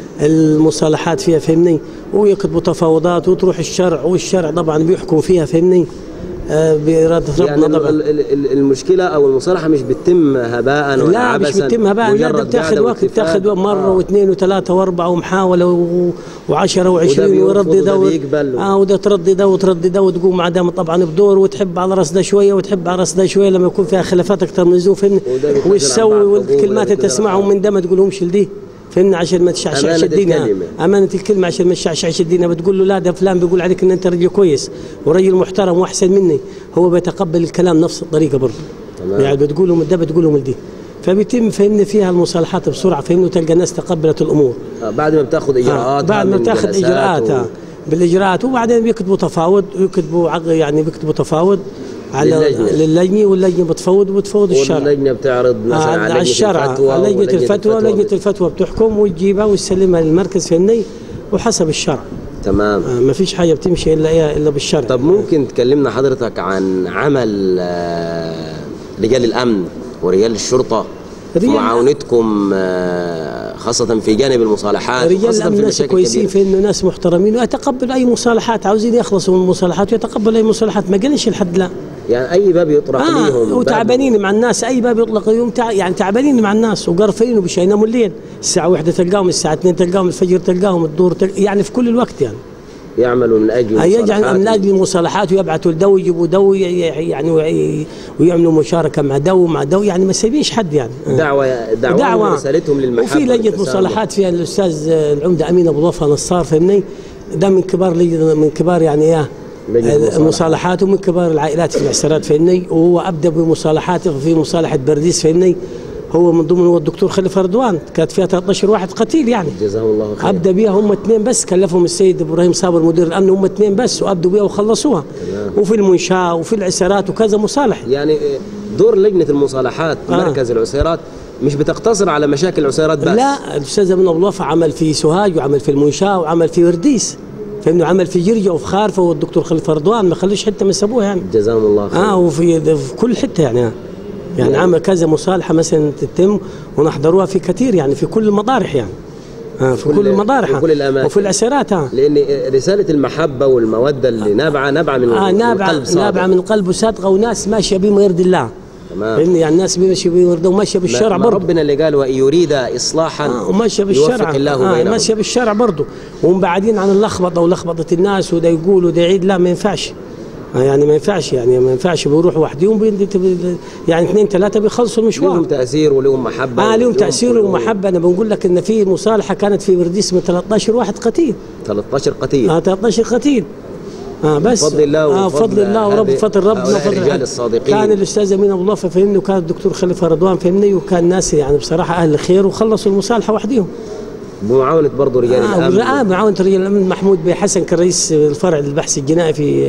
المصالحات فيها فهمني ويكتبوا تفاوضات وتروح الشرع والشرع طبعا بيحكم فيها فهمني آه بإرادة يعني ربنا طبعا ال- ال- ال- المشكلة أو المصالحة مش بتتم هباء ولا لا مش عبثا بتتم بقى لا ده مجرد بتاخذ قعدة وقت واتفاق. بتاخذ مرة آه. واثنين وثلاثة وأربعة ومحاولة و- وعشرة وعشرين بيرفض ويردي وده ده و- بيقبل. اه وده تردي ده وتردي ده وتقوم مع ده طبعا بدور وتحب على راس ده شوية وتحب على راس ده شوية لما يكون فيها خلافات أكثر من اللزوم فهمني وده بيتنازل عن وش بعض تسوي حقوقه والكلمات وده اللي بيتنازل تسمعهم عن من ده ما تقولهمش لدي فهمني عشان ما تشعشعش أمانة الدين آه. الكلمة. أمانة الكلمة عشان ما تشعشعش الدين بتقول له لا ده فلان بيقول عليك إن أنت رجل كويس ورجل محترم وأحسن مني هو بيتقبل الكلام نفس الطريقة برضه تمام. يعني بتقول له من ده بتقول له من دي فبيتم فهمني فيها المصالحات بسرعه فهمني وتلقى الناس تقبلت الامور آه، بعد ما بتاخذ آه، إجراءات بعد ما بتاخذ اجراءات آه، بالاجراءات وبعدين بيكتبوا تفاوض ويكتبوا عق- يعني بيكتبوا تفاوض على للجنة. للجنه واللجنه بتفوض وبتفوض الشرع واللجنة بتعرض مثلا آه، على على لجنة الشرع الفتوى على لجنه ولجنة الفتوى لجنه الفتوى بتحكم وتجيبها وتسلمها للمركز فهمني وحسب الشرع تمام آه، ما فيش حاجه بتمشي الا إيه الا بالشرع طب ممكن تكلمنا حضرتك عن عمل آه، رجال الأمن ورجال الشرطة في رجال- معاونتكم آه، خاصة في جانب المصالحات رجال وخاصة الامن في ناس المشاكل كويسين الكبيرة. في انه ناس محترمين ويتقبل اي مصالحات عاوزين يخلصوا من المصالحات ويتقبل اي مصالحات ما قالش الحد لا يعني أي باب يطرح آه ليهم باب- وتعبانين مع الناس اي باب يطلق يوم تع... يعني تعبانين مع الناس وقرفين ومش يناموا الليل الساعه واحدة تلقاهم الساعه 2 تلقاهم الفجر تلقاهم الظهر تل... يعني في كل الوقت يعني يعملوا من أجل يجعل المصالحات. من اجل المصالحات ويبعثوا لدو يجيبوا دو ي- يعني وي- ويعملوا مشاركه مع دو مع دو يعني ما سايبينش حد يعني آه. دعوة دعوة, دعوة رسالتهم للمحبة وفي لجنة والتسامح. مصالحات فيها الأستاذ العمدة أمين أبو ضفا نصار فهمني ده من كبار لجنة من كبار يعني إيه لجنة المصالحات. المصالحات ومن كبار العائلات في العسرات فهمني وهو أبدأ بمصالحات في مصالحة برديس فهمني هو من ضمن هو الدكتور خليفة رضوان كانت فيها 13 واحد قتيل يعني جزاهم الله خير ابدا بيها هم اثنين بس كلفهم السيد ابراهيم صابر مدير الامن هم اثنين بس وابدوا بيها وخلصوها وفي المنشاه وفي العسرات وكذا مصالح يعني دور لجنة المصالحات آه. مركز العسيرات مش بتقتصر على مشاكل العسيرات بس لا الاستاذ ابن ابو الوفا عمل في سوهاج وعمل في المنشاه وعمل في ورديس فانه عمل في جرجا وفي خارفه والدكتور خليفه رضوان ما خليش حته من سابوها يعني جزاهم الله خير اه وفي في كل حته يعني يعني نعم. عمل كذا مصالحه مثلا تتم ونحضروها في كثير يعني في كل المطارح يعني آه في كل- كل المطارح في كل الأماكن. وفي العسيرات اه لأن رسالة المحبة والمودة اللي نابعة نابعة من آه من نابعة قلب صادق. نابعة من قلب وصادقة وناس ماشية بما يرضي الله تمام فاهمني يعني الناس ماشية بما يرضي وماشية بالشرع ما برضه ربنا اللي قال وإن يريد إصلاحا آه وماشية بالشرع يوفق الله آه بينهم ماشية بالشرع برضه ومبعدين عن اللخبطة ولخبطة الناس وده يقول وده يعيد لا ما ينفعش آه يعني ما ينفعش يعني ما ينفعش بيروحوا وحدهم بيند- يعني اثنين ثلاثة بيخلصوا لهم المشوار تأثير ولهم محبة اه لهم ولهم تأثير قلوب. ومحبة أنا بقول لك إن في مصالحة كانت في برديس من 13 واحد قتيل 13 قتيل اه 13 قتيل اه بس بفضل الله اه وفضل بفضل الله ورب هذه- فضل ربنا هؤلاء وفضل الرجال حد. الصادقين. كان الاستاذ امين ابو الله فهمني وكان الدكتور خليفه رضوان فهمني وكان ناس يعني بصراحه اهل الخير وخلصوا المصالحه وحدهم بمعاونة برضه رجال اه الأمن آه معاونة رجال الامن محمود بن حسن كان رئيس الفرع البحث الجنائي في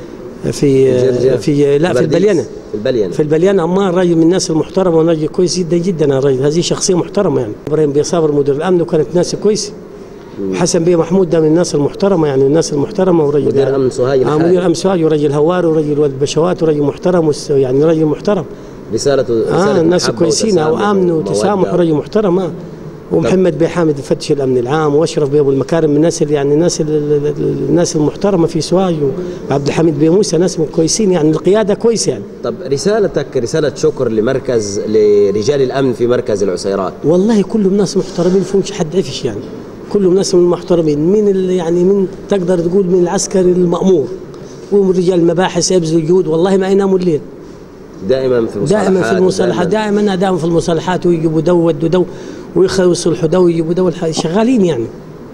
في جرجر. في لا في برديس. البليانه في البليانة في البليانة أمار راجل من الناس المحترمة وراجل كويس جدا جدا الراجل هذه شخصية محترمة يعني إبراهيم بن صابر مدير الأمن وكانت ناس كويسة حسن بيه محمود ده من الناس المحترمة يعني الناس المحترمة ورجل مدير يعني أمن سوهاج آه الحالي. مدير أمن سوهاج ورجل هواري ورجل ولد بشوات ورجل محترم وس- يعني رجل محترم رسالة اه رسالة الناس محبة كويسين وتسامح وامن وتسامح ومودة. ورجل محترم آه. ومحمد بن حامد مفتش الامن العام واشرف بن ابو المكارم من الناس اللي يعني الناس ال- ال- ال- الناس المحترمه في سوهاج وعبد الحميد بن موسى ناس من كويسين يعني القياده كويسه يعني طب رسالتك رسالة شكر لمركز لرجال الأمن في مركز العسيرات والله كلهم ناس محترمين فيهمش حد عفش يعني كلهم ناس من محترمين من ال- يعني من تقدر تقول من العسكري المأمور ومن رجال المباحث يبذلوا جهود والله ما يناموا الليل دائما في المصالحات دائما في المصالحات ودائماً- دائما دائما في المصالحات ويجيبوا دو ودوا دو ويصلحوا دو ويجيبوا دو الح- شغالين يعني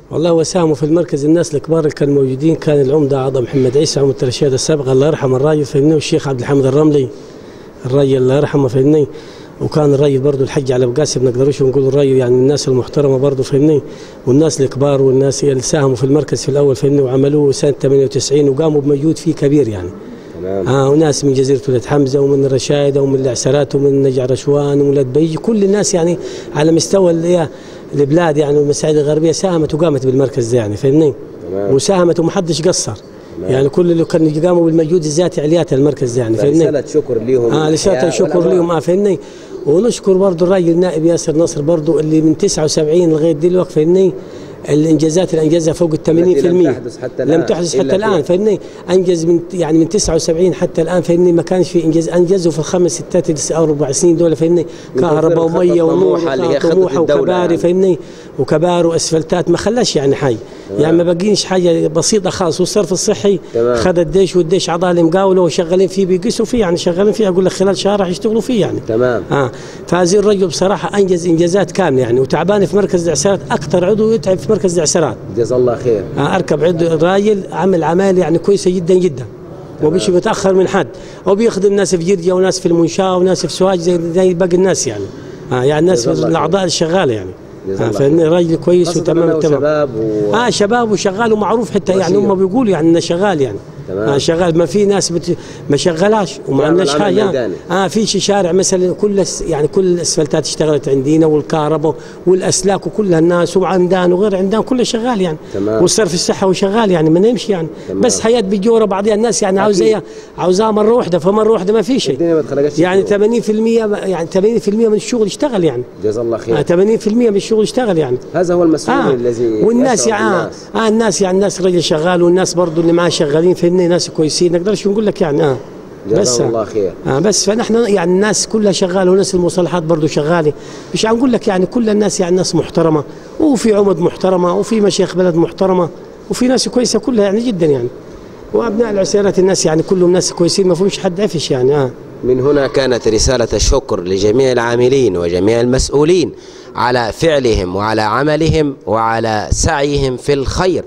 والله وساهموا في المركز الناس الكبار اللي كانوا موجودين كان العمده اعظم محمد عيسى عمده الرشيد السابق الله يرحمه الراجل فهمني والشيخ عبد الحميد الرملي الراجل الله يرحمه فهمني وكان الراجل برضه الحج على بقاسي ما نقدروش نقول الراجل يعني من الناس المحترمه برضه فهمني والناس الكبار والناس اللي ساهموا في المركز في الاول فهمني وعملوه سنه 98 وقاموا بمجهود فيه كبير يعني تمام آه وناس من جزيرة ولد حمزة ومن الرشايدة ومن العسرات ومن نجع رشوان ومن دبي كل الناس يعني على مستوى اللي هي البلاد يعني والمساعد الغربية ساهمت وقامت بالمركز ده يعني فاهمني تمام. وساهمت ومحدش قصر يعني كل اللي كانوا قاموا بالمجهود الذاتي عليات المركز ده يعني فاهمني رسالة شكر ليهم اه رسالة شكر لهم اه فاهمني ونشكر برضه الراجل النائب ياسر نصر برضه اللي من 79 لغايه دلوقتي فاهمني الانجازات اللي انجزها فوق ال 80% التي لم تحدث حتى لم الآن، تحدث إلا حتى في- الان فاهمني انجز من يعني من 79 حتى الان فاهمني ما كانش في انجاز انجزوا في الخمس ستات او اربع سنين دول فاهمني من كهرباء توفير الخطة وميه ونور الطموحة اللي هي وخطة خطة طموحه الدولة وكباري يعني. فاهمني وكبار واسفلتات ما خلاش يعني حي يعني ما بقينش حاجه بسيطه خالص والصرف الصحي تمام. خذ الديش والديش اعضاء المقاوله وشغالين فيه بيقيسوا فيه يعني شغالين فيه اقول لك خلال شهر راح يشتغلوا فيه يعني تمام اه فهذه الرجل بصراحه انجز انجازات كامله يعني وتعبان في مركز الاعسارات اكثر عضو يتعب في مركز الاعسارات جزا الله خير آه اركب عضو راجل عمل عمال يعني كويسه جدا جدا ومش متاخر من حد وبيخدم ناس في جرجه وناس في المنشاه وناس في سواج زي زي باقي الناس يعني آه يعني الناس جزا الله خير. الاعضاء الشغاله يعني جزا آه الله فاني راجل كويس خاصة وتمام أنه تمام شباب و... اه شباب وشغال ومعروف حتى يعني وسيم. هم بيقولوا يعني انه شغال يعني تمام. آه شغال ما في ناس بت... ما شغلاش وما يعمل عندناش عمل حاجه ميداني. اه في شي شارع مثلا كل الس- يعني كل الاسفلتات اشتغلت عندنا والكهرباء والاسلاك وكلها الناس وعمدان وغير عمدان كله شغال يعني تمام. والصرف الصحي وشغال يعني ما نمشي يعني تمام. بس حياه بيجي ورا بعضها الناس يعني عاوزه أكيد. إيه؟ عاوزاها مره واحده فمره واحده ما في شيء الدنيا ما تخلقش يعني 80% ما- يعني 80% من الشغل اشتغل يعني جزا الله خير آه 80% من الشغل اشتغل يعني هذا هو المسؤول آه الذي والناس يشعر يعني آه, بالناس. اه الناس يعني الناس رجل شغال والناس برضو اللي معاه شغالين فهمني ناس كويسين نقدرش نقول لك يعني اه بس جزاهم الله خير آه بس فنحن يعني الناس كلها شغاله وناس المصالحات برضو شغاله مش هنقول لك يعني كل الناس يعني ناس محترمه وفي عمد محترمه وفي مشايخ بلد محترمه وفي ناس كويسه كلها يعني جدا يعني وابناء العسيرات الناس يعني كلهم ناس كويسين ما فيهمش حد عفش يعني اه من هنا كانت رسالة الشكر لجميع العاملين وجميع المسؤولين على فعلهم وعلى عملهم وعلى سعيهم في الخير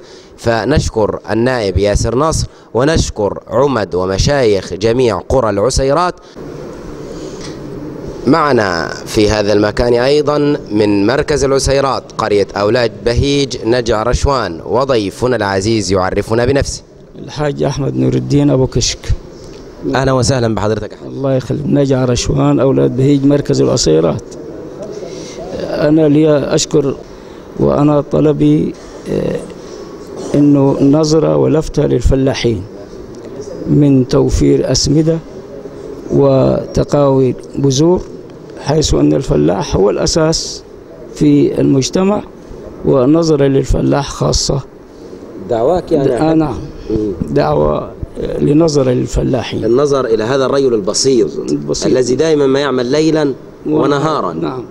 فنشكر النائب ياسر نصر ونشكر عمد ومشايخ جميع قرى العسيرات معنا في هذا المكان أيضا من مركز العسيرات قرية أولاد بهيج نجع رشوان وضيفنا العزيز يعرفنا بنفسه الحاج احمد نور الدين ابو كشك أهلا وسهلا بحضرتك أحمد الله يخليك نجع رشوان اولاد بهيج مركز العصيرات انا لي اشكر وانا طلبي آه، انه نظره ولفته للفلاحين من توفير اسمده وتقاوي بذور حيث ان الفلاح هو الاساس في المجتمع ونظره للفلاح خاصه دعواك يعني آه نعم دعوه آه، لنظره للفلاحين النظر إلى هذا الرجل البسيط, البسيط. الذي دائما ما يعمل ليلا ونهارا نعم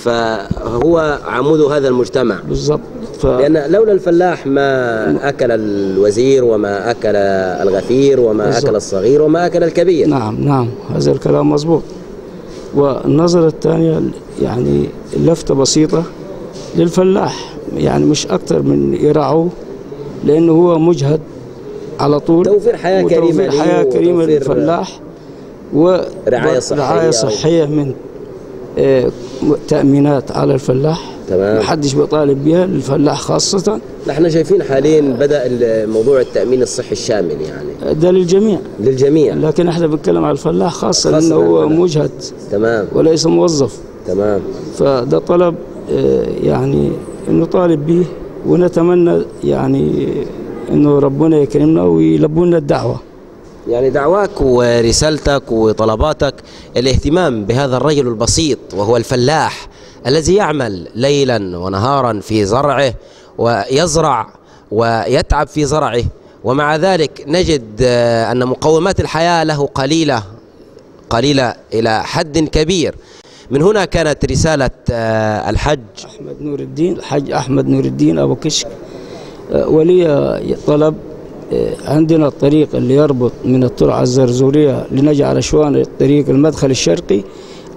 فهو عمود هذا المجتمع بالضبط ف... لأن لولا الفلاح ما أكل الوزير وما أكل الغفير وما بالضبط. أكل الصغير وما أكل الكبير نعم نعم هذا الكلام مظبوط والنظرة الثانية يعني لفتة بسيطة للفلاح يعني مش أكثر من يرعوه لأنه هو مجهد على طول توفير حياة كريمة وتوفير ليه حياة كريمة وتوفير للفلاح و رعاية صحية رعاية صحية من آه، تأمينات على الفلاح تمام. محدش بيطالب بها للفلاح خاصة نحن شايفين حاليا بدأ موضوع التأمين الصحي الشامل يعني ده للجميع للجميع لكن احنا بنتكلم على الفلاح خاصة خاصة لأنه هو الفلاح. مجهد تمام وليس موظف تمام فده طلب آه، يعني نطالب به ونتمنى يعني انه ربنا يكرمنا ويلبوا لنا الدعوه يعني دعواك ورسالتك وطلباتك الاهتمام بهذا الرجل البسيط وهو الفلاح الذي يعمل ليلا ونهارا في زرعه ويزرع ويتعب في زرعه ومع ذلك نجد آه، أن مقومات الحياة له قليلة قليلة إلى حد كبير من هنا كانت رسالة آه، الحج احمد نور الدين الحاج احمد نور الدين ابو كشك آه، ولي طلب آه، عندنا الطريق اللي يربط من الترعه الزرزوريه لنجع رشوان الطريق المدخل الشرقي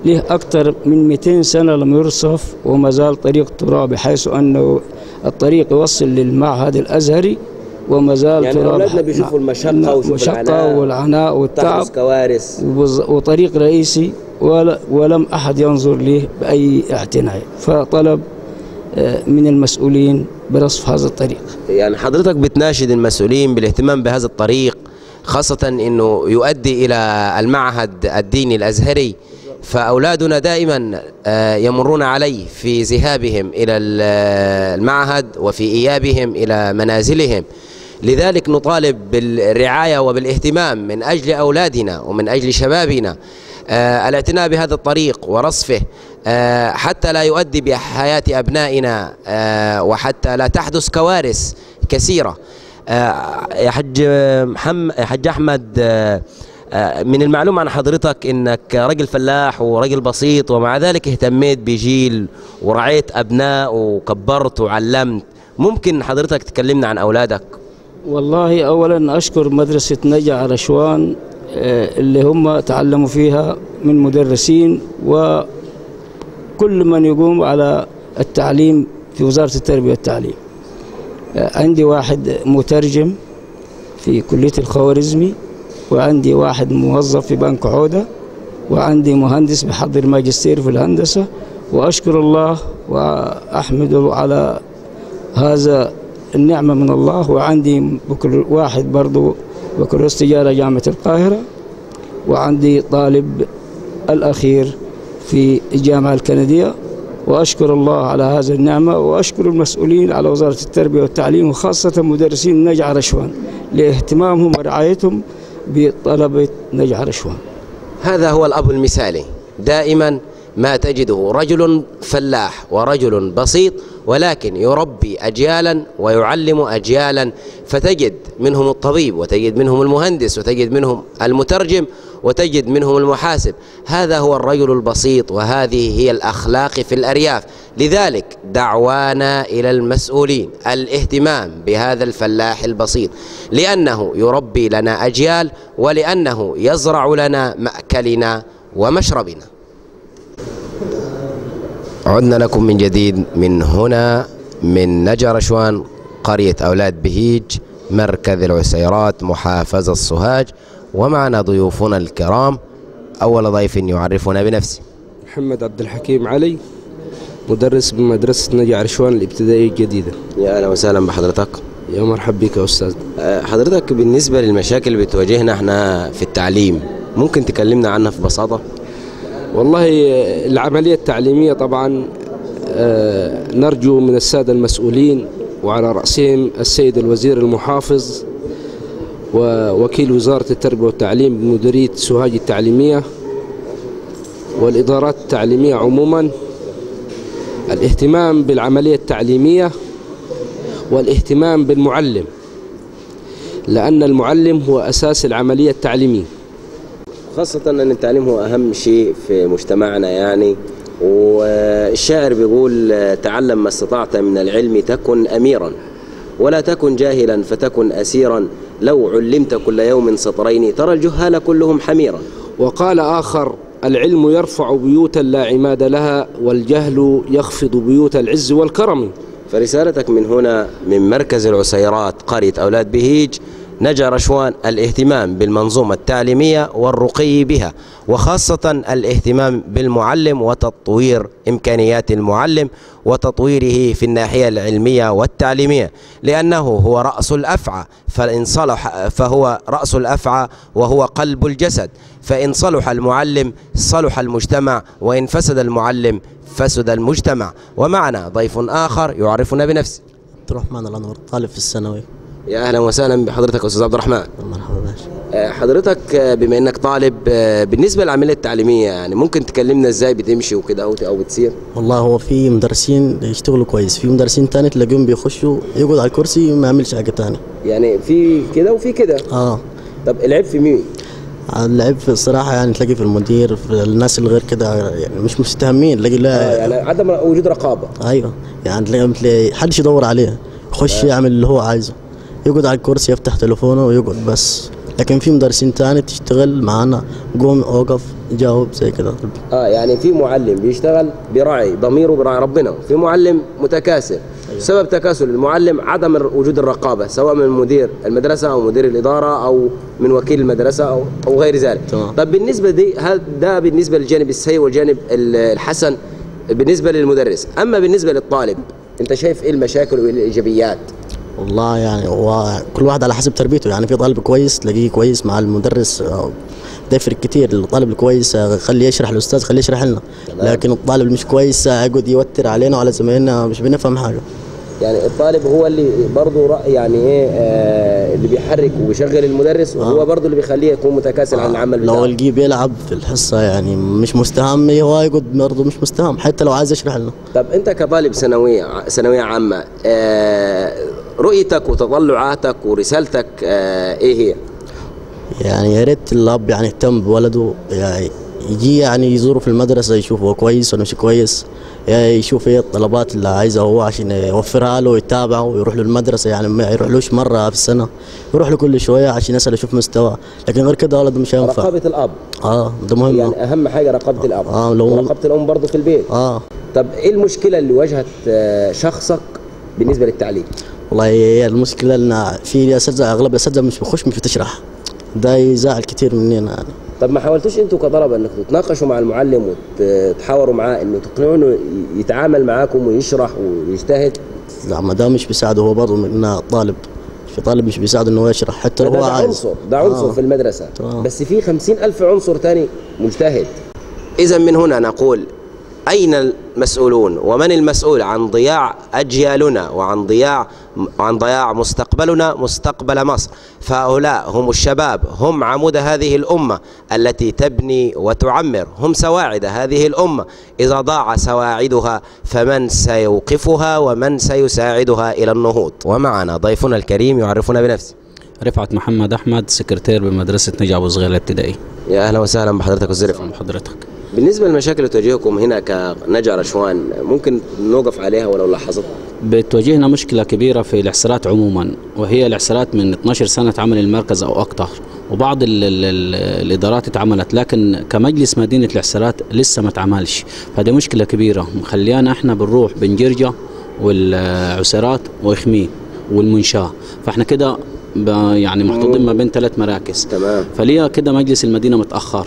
له أكثر من 200 سنة لم يرصف وما زال طريق تراب بحيث أنه الطريق يوصل للمعهد الأزهري وما زال يعني تراب أولادنا بيشوفوا المشقة ويشوفوا المشقة العناء والعناء والتعب تحدث كوارث وبز- وطريق رئيسي ولا- ولم أحد ينظر له بأي اعتناء فطلب آه، من المسؤولين برصف هذا الطريق يعني حضرتك بتناشد المسؤولين بالاهتمام بهذا الطريق خاصة انه يؤدي الى المعهد الديني الازهري فاولادنا دائما آه، يمرون عليه في ذهابهم الى ال- المعهد وفي ايابهم الى منازلهم لذلك نطالب بالرعاية وبالاهتمام من أجل أولادنا ومن أجل شبابنا آه، الاعتناء بهذا الطريق ورصفه آه، حتى لا يؤدي بحياة أبنائنا آه، وحتى لا تحدث كوارث كثيرة آه، يا حج محمد يا حج أحمد آه، آه، من المعلوم عن حضرتك انك راجل فلاح وراجل بسيط ومع ذلك اهتميت بجيل ورعيت ابناء وكبرت وعلمت ممكن حضرتك تكلمنا عن اولادك والله أولا أشكر مدرسة نجع رشوان آه، اللي هم تعلموا فيها من مدرسين وكل من يقوم على التعليم في وزارة التربية والتعليم آه، عندي واحد مترجم في كلية الخوارزمي وعندي واحد موظف في بنك عودة وعندي مهندس بحضر ماجستير في الهندسة وأشكر الله وأحمده على هذا النعمة من الله وعندي بكر واحد برضو بكالوريوس تجارة جامعة القاهرة وعندي طالب الأخير في الجامعة الكندية وأشكر الله على هذه النعمة وأشكر المسؤولين على وزارة التربية والتعليم وخاصة مدرسين نجع رشوان لاهتمامهم ورعايتهم بطلبة نجع رشوان هذا هو الأب المثالي دائما ما تجده رجل فلاح ورجل بسيط ولكن يربي أجيالا ويعلم أجيالا فتجد منهم الطبيب وتجد منهم المهندس وتجد منهم المترجم وتجد منهم المحاسب هذا هو الرجل البسيط وهذه هي الأخلاق في الأرياف لذلك دعوانا إلى المسؤولين الاهتمام بهذا الفلاح البسيط لأنه يربي لنا أجيال ولأنه يزرع لنا مأكلنا ومشربنا عدنا لكم من جديد من هنا من نجا رشوان قرية أولاد بهيج مركز العسيرات محافظة الصهاج ومعنا ضيوفنا الكرام أول ضيف يعرفنا بنفسه محمد عبد الحكيم علي مدرس بمدرسة نجع رشوان الابتدائية الجديدة يا أهلا وسهلا بحضرتك يا مرحب بك يا أستاذ أه، حضرتك بالنسبة للمشاكل اللي بتواجهنا احنا في التعليم ممكن تكلمنا عنها في بساطة والله العملية التعليمية طبعا آه، نرجو من السادة المسؤولين وعلى رأسهم السيد الوزير المحافظ ووكيل وزارة التربية والتعليم بمديرية سوهاج التعليمية والإدارات التعليمية عموما الاهتمام بالعملية التعليمية والاهتمام بالمعلم لأن المعلم هو أساس العملية التعليمية خاصة أن التعليم هو أهم شيء في مجتمعنا يعني والشاعر بيقول آه، تعلم ما استطعت من العلم تكن أميرا ولا تكن جاهلا فتكن أسيرا لو علمت كل يوم سطرين ترى الجهال كلهم حميرا وقال آخر العلم يرفع بيوتا لا عماد لها والجهل يخفض بيوت العز والكرم فرسالتك من هنا من مركز العسيرات قرية أولاد بهيج نجا رشوان الاهتمام بالمنظومة التعليمية والرقي بها وخاصة الاهتمام بالمعلم وتطوير إمكانيات المعلم وتطويره في الناحية العلمية والتعليمية لأنه هو رأس الأفعى فإن صلح فهو رأس الأفعى وهو قلب الجسد فإن صلح المعلم صلح المجتمع وإن فسد المعلم فسد المجتمع ومعنا ضيف آخر يعرفنا بنفسه عبد الرحمن الانور طالب في الثانوي يا اهلا وسهلا بحضرتك استاذ عبد الرحمن مرحبا باشا آه، حضرتك آه، بما انك طالب آه، بالنسبه للعمليه التعليميه يعني ممكن تكلمنا ازاي بتمشي وكده او او بتصير والله هو في مدرسين يشتغلوا كويس في مدرسين تاني تلاقيهم بيخشوا يقعد على الكرسي ما يعملش حاجه تاني يعني في كده وفي كده اه طب العيب في مين اللعب في الصراحه يعني تلاقي في المدير في الناس اللي غير كده يعني مش مستهمين تلاقي آه، لا يعني عدم وجود رقابه ايوه يعني تلاقي تلاقي حدش يدور عليه يخش يعمل اللي هو عايزه يقعد على الكرسي يفتح تليفونه ويقعد بس لكن في مدرسين تاني تشتغل معانا قوم اوقف جاوب زي كده اه يعني في معلم بيشتغل براعي ضميره براعي ربنا في معلم متكاسل سبب تكاسل المعلم عدم وجود الرقابه سواء من مدير المدرسه او مدير الاداره او من وكيل المدرسه او او غير ذلك تمام. طب بالنسبه دي هل ده بالنسبه للجانب السيء والجانب ال- الحسن بالنسبه للمدرس اما بالنسبه للطالب انت شايف ايه المشاكل وايه الايجابيات والله يعني هو كل واحد على حسب تربيته يعني في طالب كويس تلاقيه كويس مع المدرس آه، ده يفرق كتير الطالب الكويس آه، خليه يشرح الاستاذ خليه يشرح لنا لكن الطالب اللي مش كويس آه، يقعد يوتر علينا وعلى زمايلنا مش بنفهم حاجه يعني الطالب هو اللي برضه رأي يعني ايه آه اللي بيحرك وبيشغل المدرس وهو برضه اللي بيخليه يكون متكاسل عن العمل لو بتاعه القيه بيلعب في الحصه يعني مش مستهم هو يقعد برضه مش مستهم حتى لو عايز يشرح لنا طب انت كطالب ثانويه ثانويه عامه آه رؤيتك وتطلعاتك ورسالتك آه ايه هي؟ يعني يا ريت الاب يعني يهتم بولده يعني يجي يعني يزوره في المدرسه يشوف هو كويس ولا مش كويس يا يشوف ايه الطلبات اللي عايزها هو عشان يوفرها له ويتابعه ويروح له المدرسه يعني ما يروحلوش مره في السنه يروح له كل شويه عشان يسال يشوف مستواه لكن غير كده ولده مش هينفع رقابه الاب اه ده مهم يعني اهم حاجه رقابه الاب آه، لو- ورقابه الام برضه في البيت اه طب ايه المشكله اللي واجهت آه شخصك بالنسبه للتعليم؟ والله هي المشكله ان في اساتذه اغلب الاساتذه مش بيخش مش بتشرح ده يزعل كتير مننا يعني طب ما حاولتوش انتوا كطلبه انكم تتناقشوا مع المعلم وتحاوروا معاه انه تقنعوه انه يتعامل معاكم ويشرح ويجتهد لا ما ده مش بيساعده هو برضه من طالب في طالب مش بيساعده انه هو يشرح حتى ده, لو ده هو عايز عنصر ده عنصر آه. في المدرسة تمام. بس في خمسين ألف عنصر تاني مجتهد إذا من هنا نقول أين المسؤولون ومن المسؤول عن ضياع أجيالنا وعن ضياع عن ضياع مستقبلنا مستقبل مصر فهؤلاء هم الشباب هم عمود هذه الأمة التي تبني وتعمر هم سواعد هذه الأمة إذا ضاع سواعدها فمن سيوقفها ومن سيساعدها إلى النهوض ومعنا ضيفنا الكريم يعرفنا بنفسه رفعت محمد احمد سكرتير بمدرسه نجا ابو صغير الابتدائي يا اهلا وسهلا بحضرتك استاذ رفعت حضرتك بالنسبه للمشاكل اللي تواجهكم هنا كنجا رشوان ممكن نوقف عليها ولو لحظات بتواجهنا مشكله كبيره في الاعصارات عموما وهي الاعصارات من 12 سنه عمل المركز او اكثر وبعض ال ال ال الادارات اتعملت لكن كمجلس مدينه الاعصارات لسه ما اتعملش فدي مشكله كبيره مخليانا احنا بنروح بين جرجه والعسيرات وإخميم والمنشاه فاحنا كده ب- يعني محطوطين ما بين ثلاث مراكز تمام فليه كده مجلس المدينه متاخر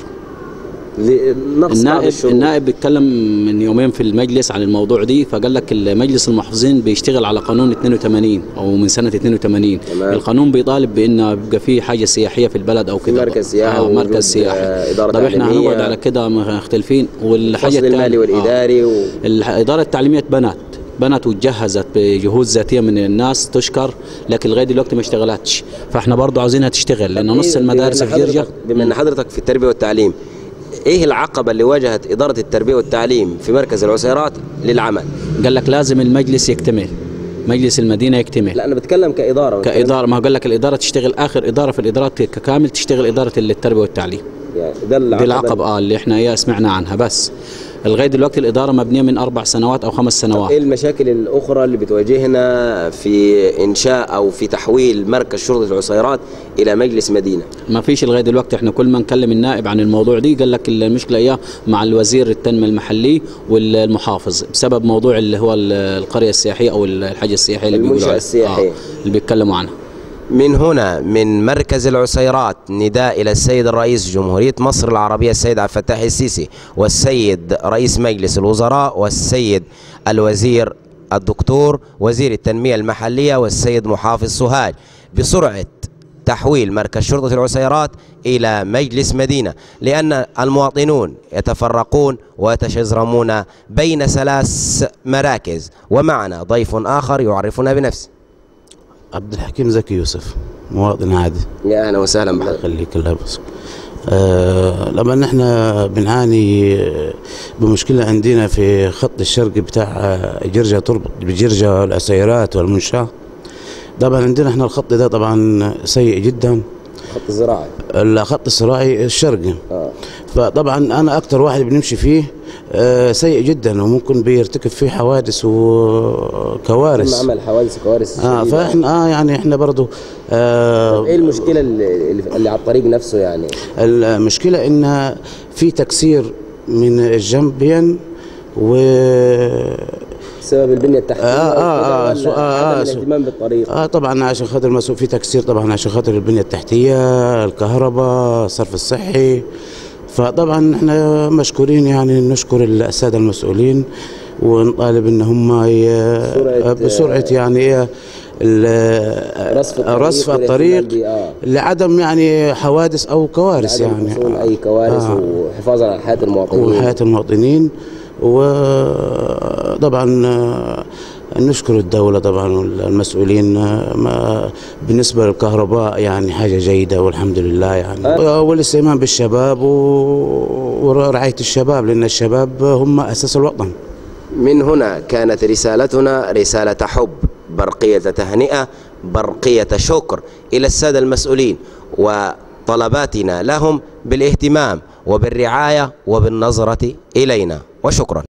نقص بعض النائب الشروط. النائب بيتكلم من يومين في المجلس عن الموضوع دي فقال لك مجلس المحافظين بيشتغل على قانون 82 او من سنه 82 تمام. القانون بيطالب بانه يبقى في حاجه سياحيه في البلد او في كده مركز سياحي آه ووجود، مركز سياحي آه، إدارة طب احنا تعليمية. هنقعد على كده مختلفين والحاجه الفصل المالي التانية- والاداري و... الإدارة التعليمية اتبنت بنت وتجهزت بجهود ذاتية من الناس تشكر لكن لغاية دلوقتي ما اشتغلتش فاحنا برضه عاوزينها تشتغل لأن نص إيه- المدارس بما في إن جرجة حضرتك- بما ان حضرتك في التربيه والتعليم ايه العقبه اللي واجهت اداره التربيه والتعليم في مركز العسيرات للعمل قال لك لازم المجلس يكتمل مجلس المدينة يكتمل لا انا بتكلم كاداره بتكلم- كإدارة ما هو قال لك الإدارة تشتغل آخر إدارة في الإدارات ككامل تشتغل إدارة التربية والتعليم يعني ده العقبه دي العقبة آه اللي احنا ايه سمعنا عنها بس لغاية دلوقتي الإدارة مبنية من أربع سنوات أو خمس سنوات ايه المشاكل الاخرى اللي بتواجهنا في انشاء او في تحويل مركز شرطه العسيرات الى مجلس مدينه ما فيش لغايه دلوقتي احنا كل ما نكلم النائب عن الموضوع دي قال لك المشكله اياه مع الوزير التنميه المحلي والمحافظ بسبب موضوع اللي هو ال- القريه السياحيه او الحاجه السياحيه اللي المنشأة بيقولوا عليها. السياحية. آه اللي بيتكلموا عنها من هنا من مركز العسيرات نداء إلى السيد الرئيس جمهورية مصر العربية السيد عبد الفتاح السيسي والسيد رئيس مجلس الوزراء والسيد الوزير الدكتور وزير التنمية المحلية والسيد محافظ سوهاج بسرعة تحويل مركز شرطة العسيرات إلى مجلس مدينة لأن المواطنون يتفرقون ويتشزرمون بين ثلاث مراكز ومعنا ضيف آخر يعرفنا بنفسه عبد الحكيم زكي يوسف مواطن عادي يا أهلا وسهلا الله بحضرتك يخليك الله يبارك آه لما نحن بنعاني بمشكلة عندنا في خط الشرقي بتاع آه، جرجة تربط بجرجة والأسيرات والمنشاة طبعا عندنا احنا الخط ده طبعا سيء جدا خط الزراعي الخط الصراعي الشرقي آه. فطبعا انا اكتر واحد بنمشي فيه آه، سيء جدا وممكن بيرتكب فيه حوادث وكوارث تم عمل حوادث وكوارث اه شديدة. فاحنا اه يعني احنا برضو آه ايه المشكله اللي, اللي على الطريق نفسه يعني المشكله ان في تكسير من الجنبين و بسبب البنيه التحتيه آه، آه، آه، وكده سو- ولا آه، عدم آه، سو- الاهتمام بالطريق اه طبعا عشان خاطر المسؤول في تكسير طبعا عشان خاطر البنيه التحتيه الكهرباء الصرف الصحي فطبعا احنا مشكورين يعني نشكر الساده المسؤولين ونطالب ان هم ي- سرعة- بسرعه يعني ايه ال- رصف الطريق رصف والاهتمام الطريق بيه، آه. لعدم يعني حوادث او كوارث عدم يعني حصول اي كوارث آه. وحفاظا على حياه المواطنين وحياة المواطنين وطبعا آه، نشكر الدولة طبعا والمسؤولين آه، ما بالنسبة للكهرباء يعني حاجة جيدة والحمد لله يعني والاهتمام بالشباب و- ورعاية الشباب لأن الشباب هم أساس الوطن من هنا كانت رسالتنا رسالة حب برقية تهنئة برقية شكر إلى السادة المسؤولين وطلباتنا لهم بالاهتمام وبالرعاية وبالنظرة إلينا وشكرا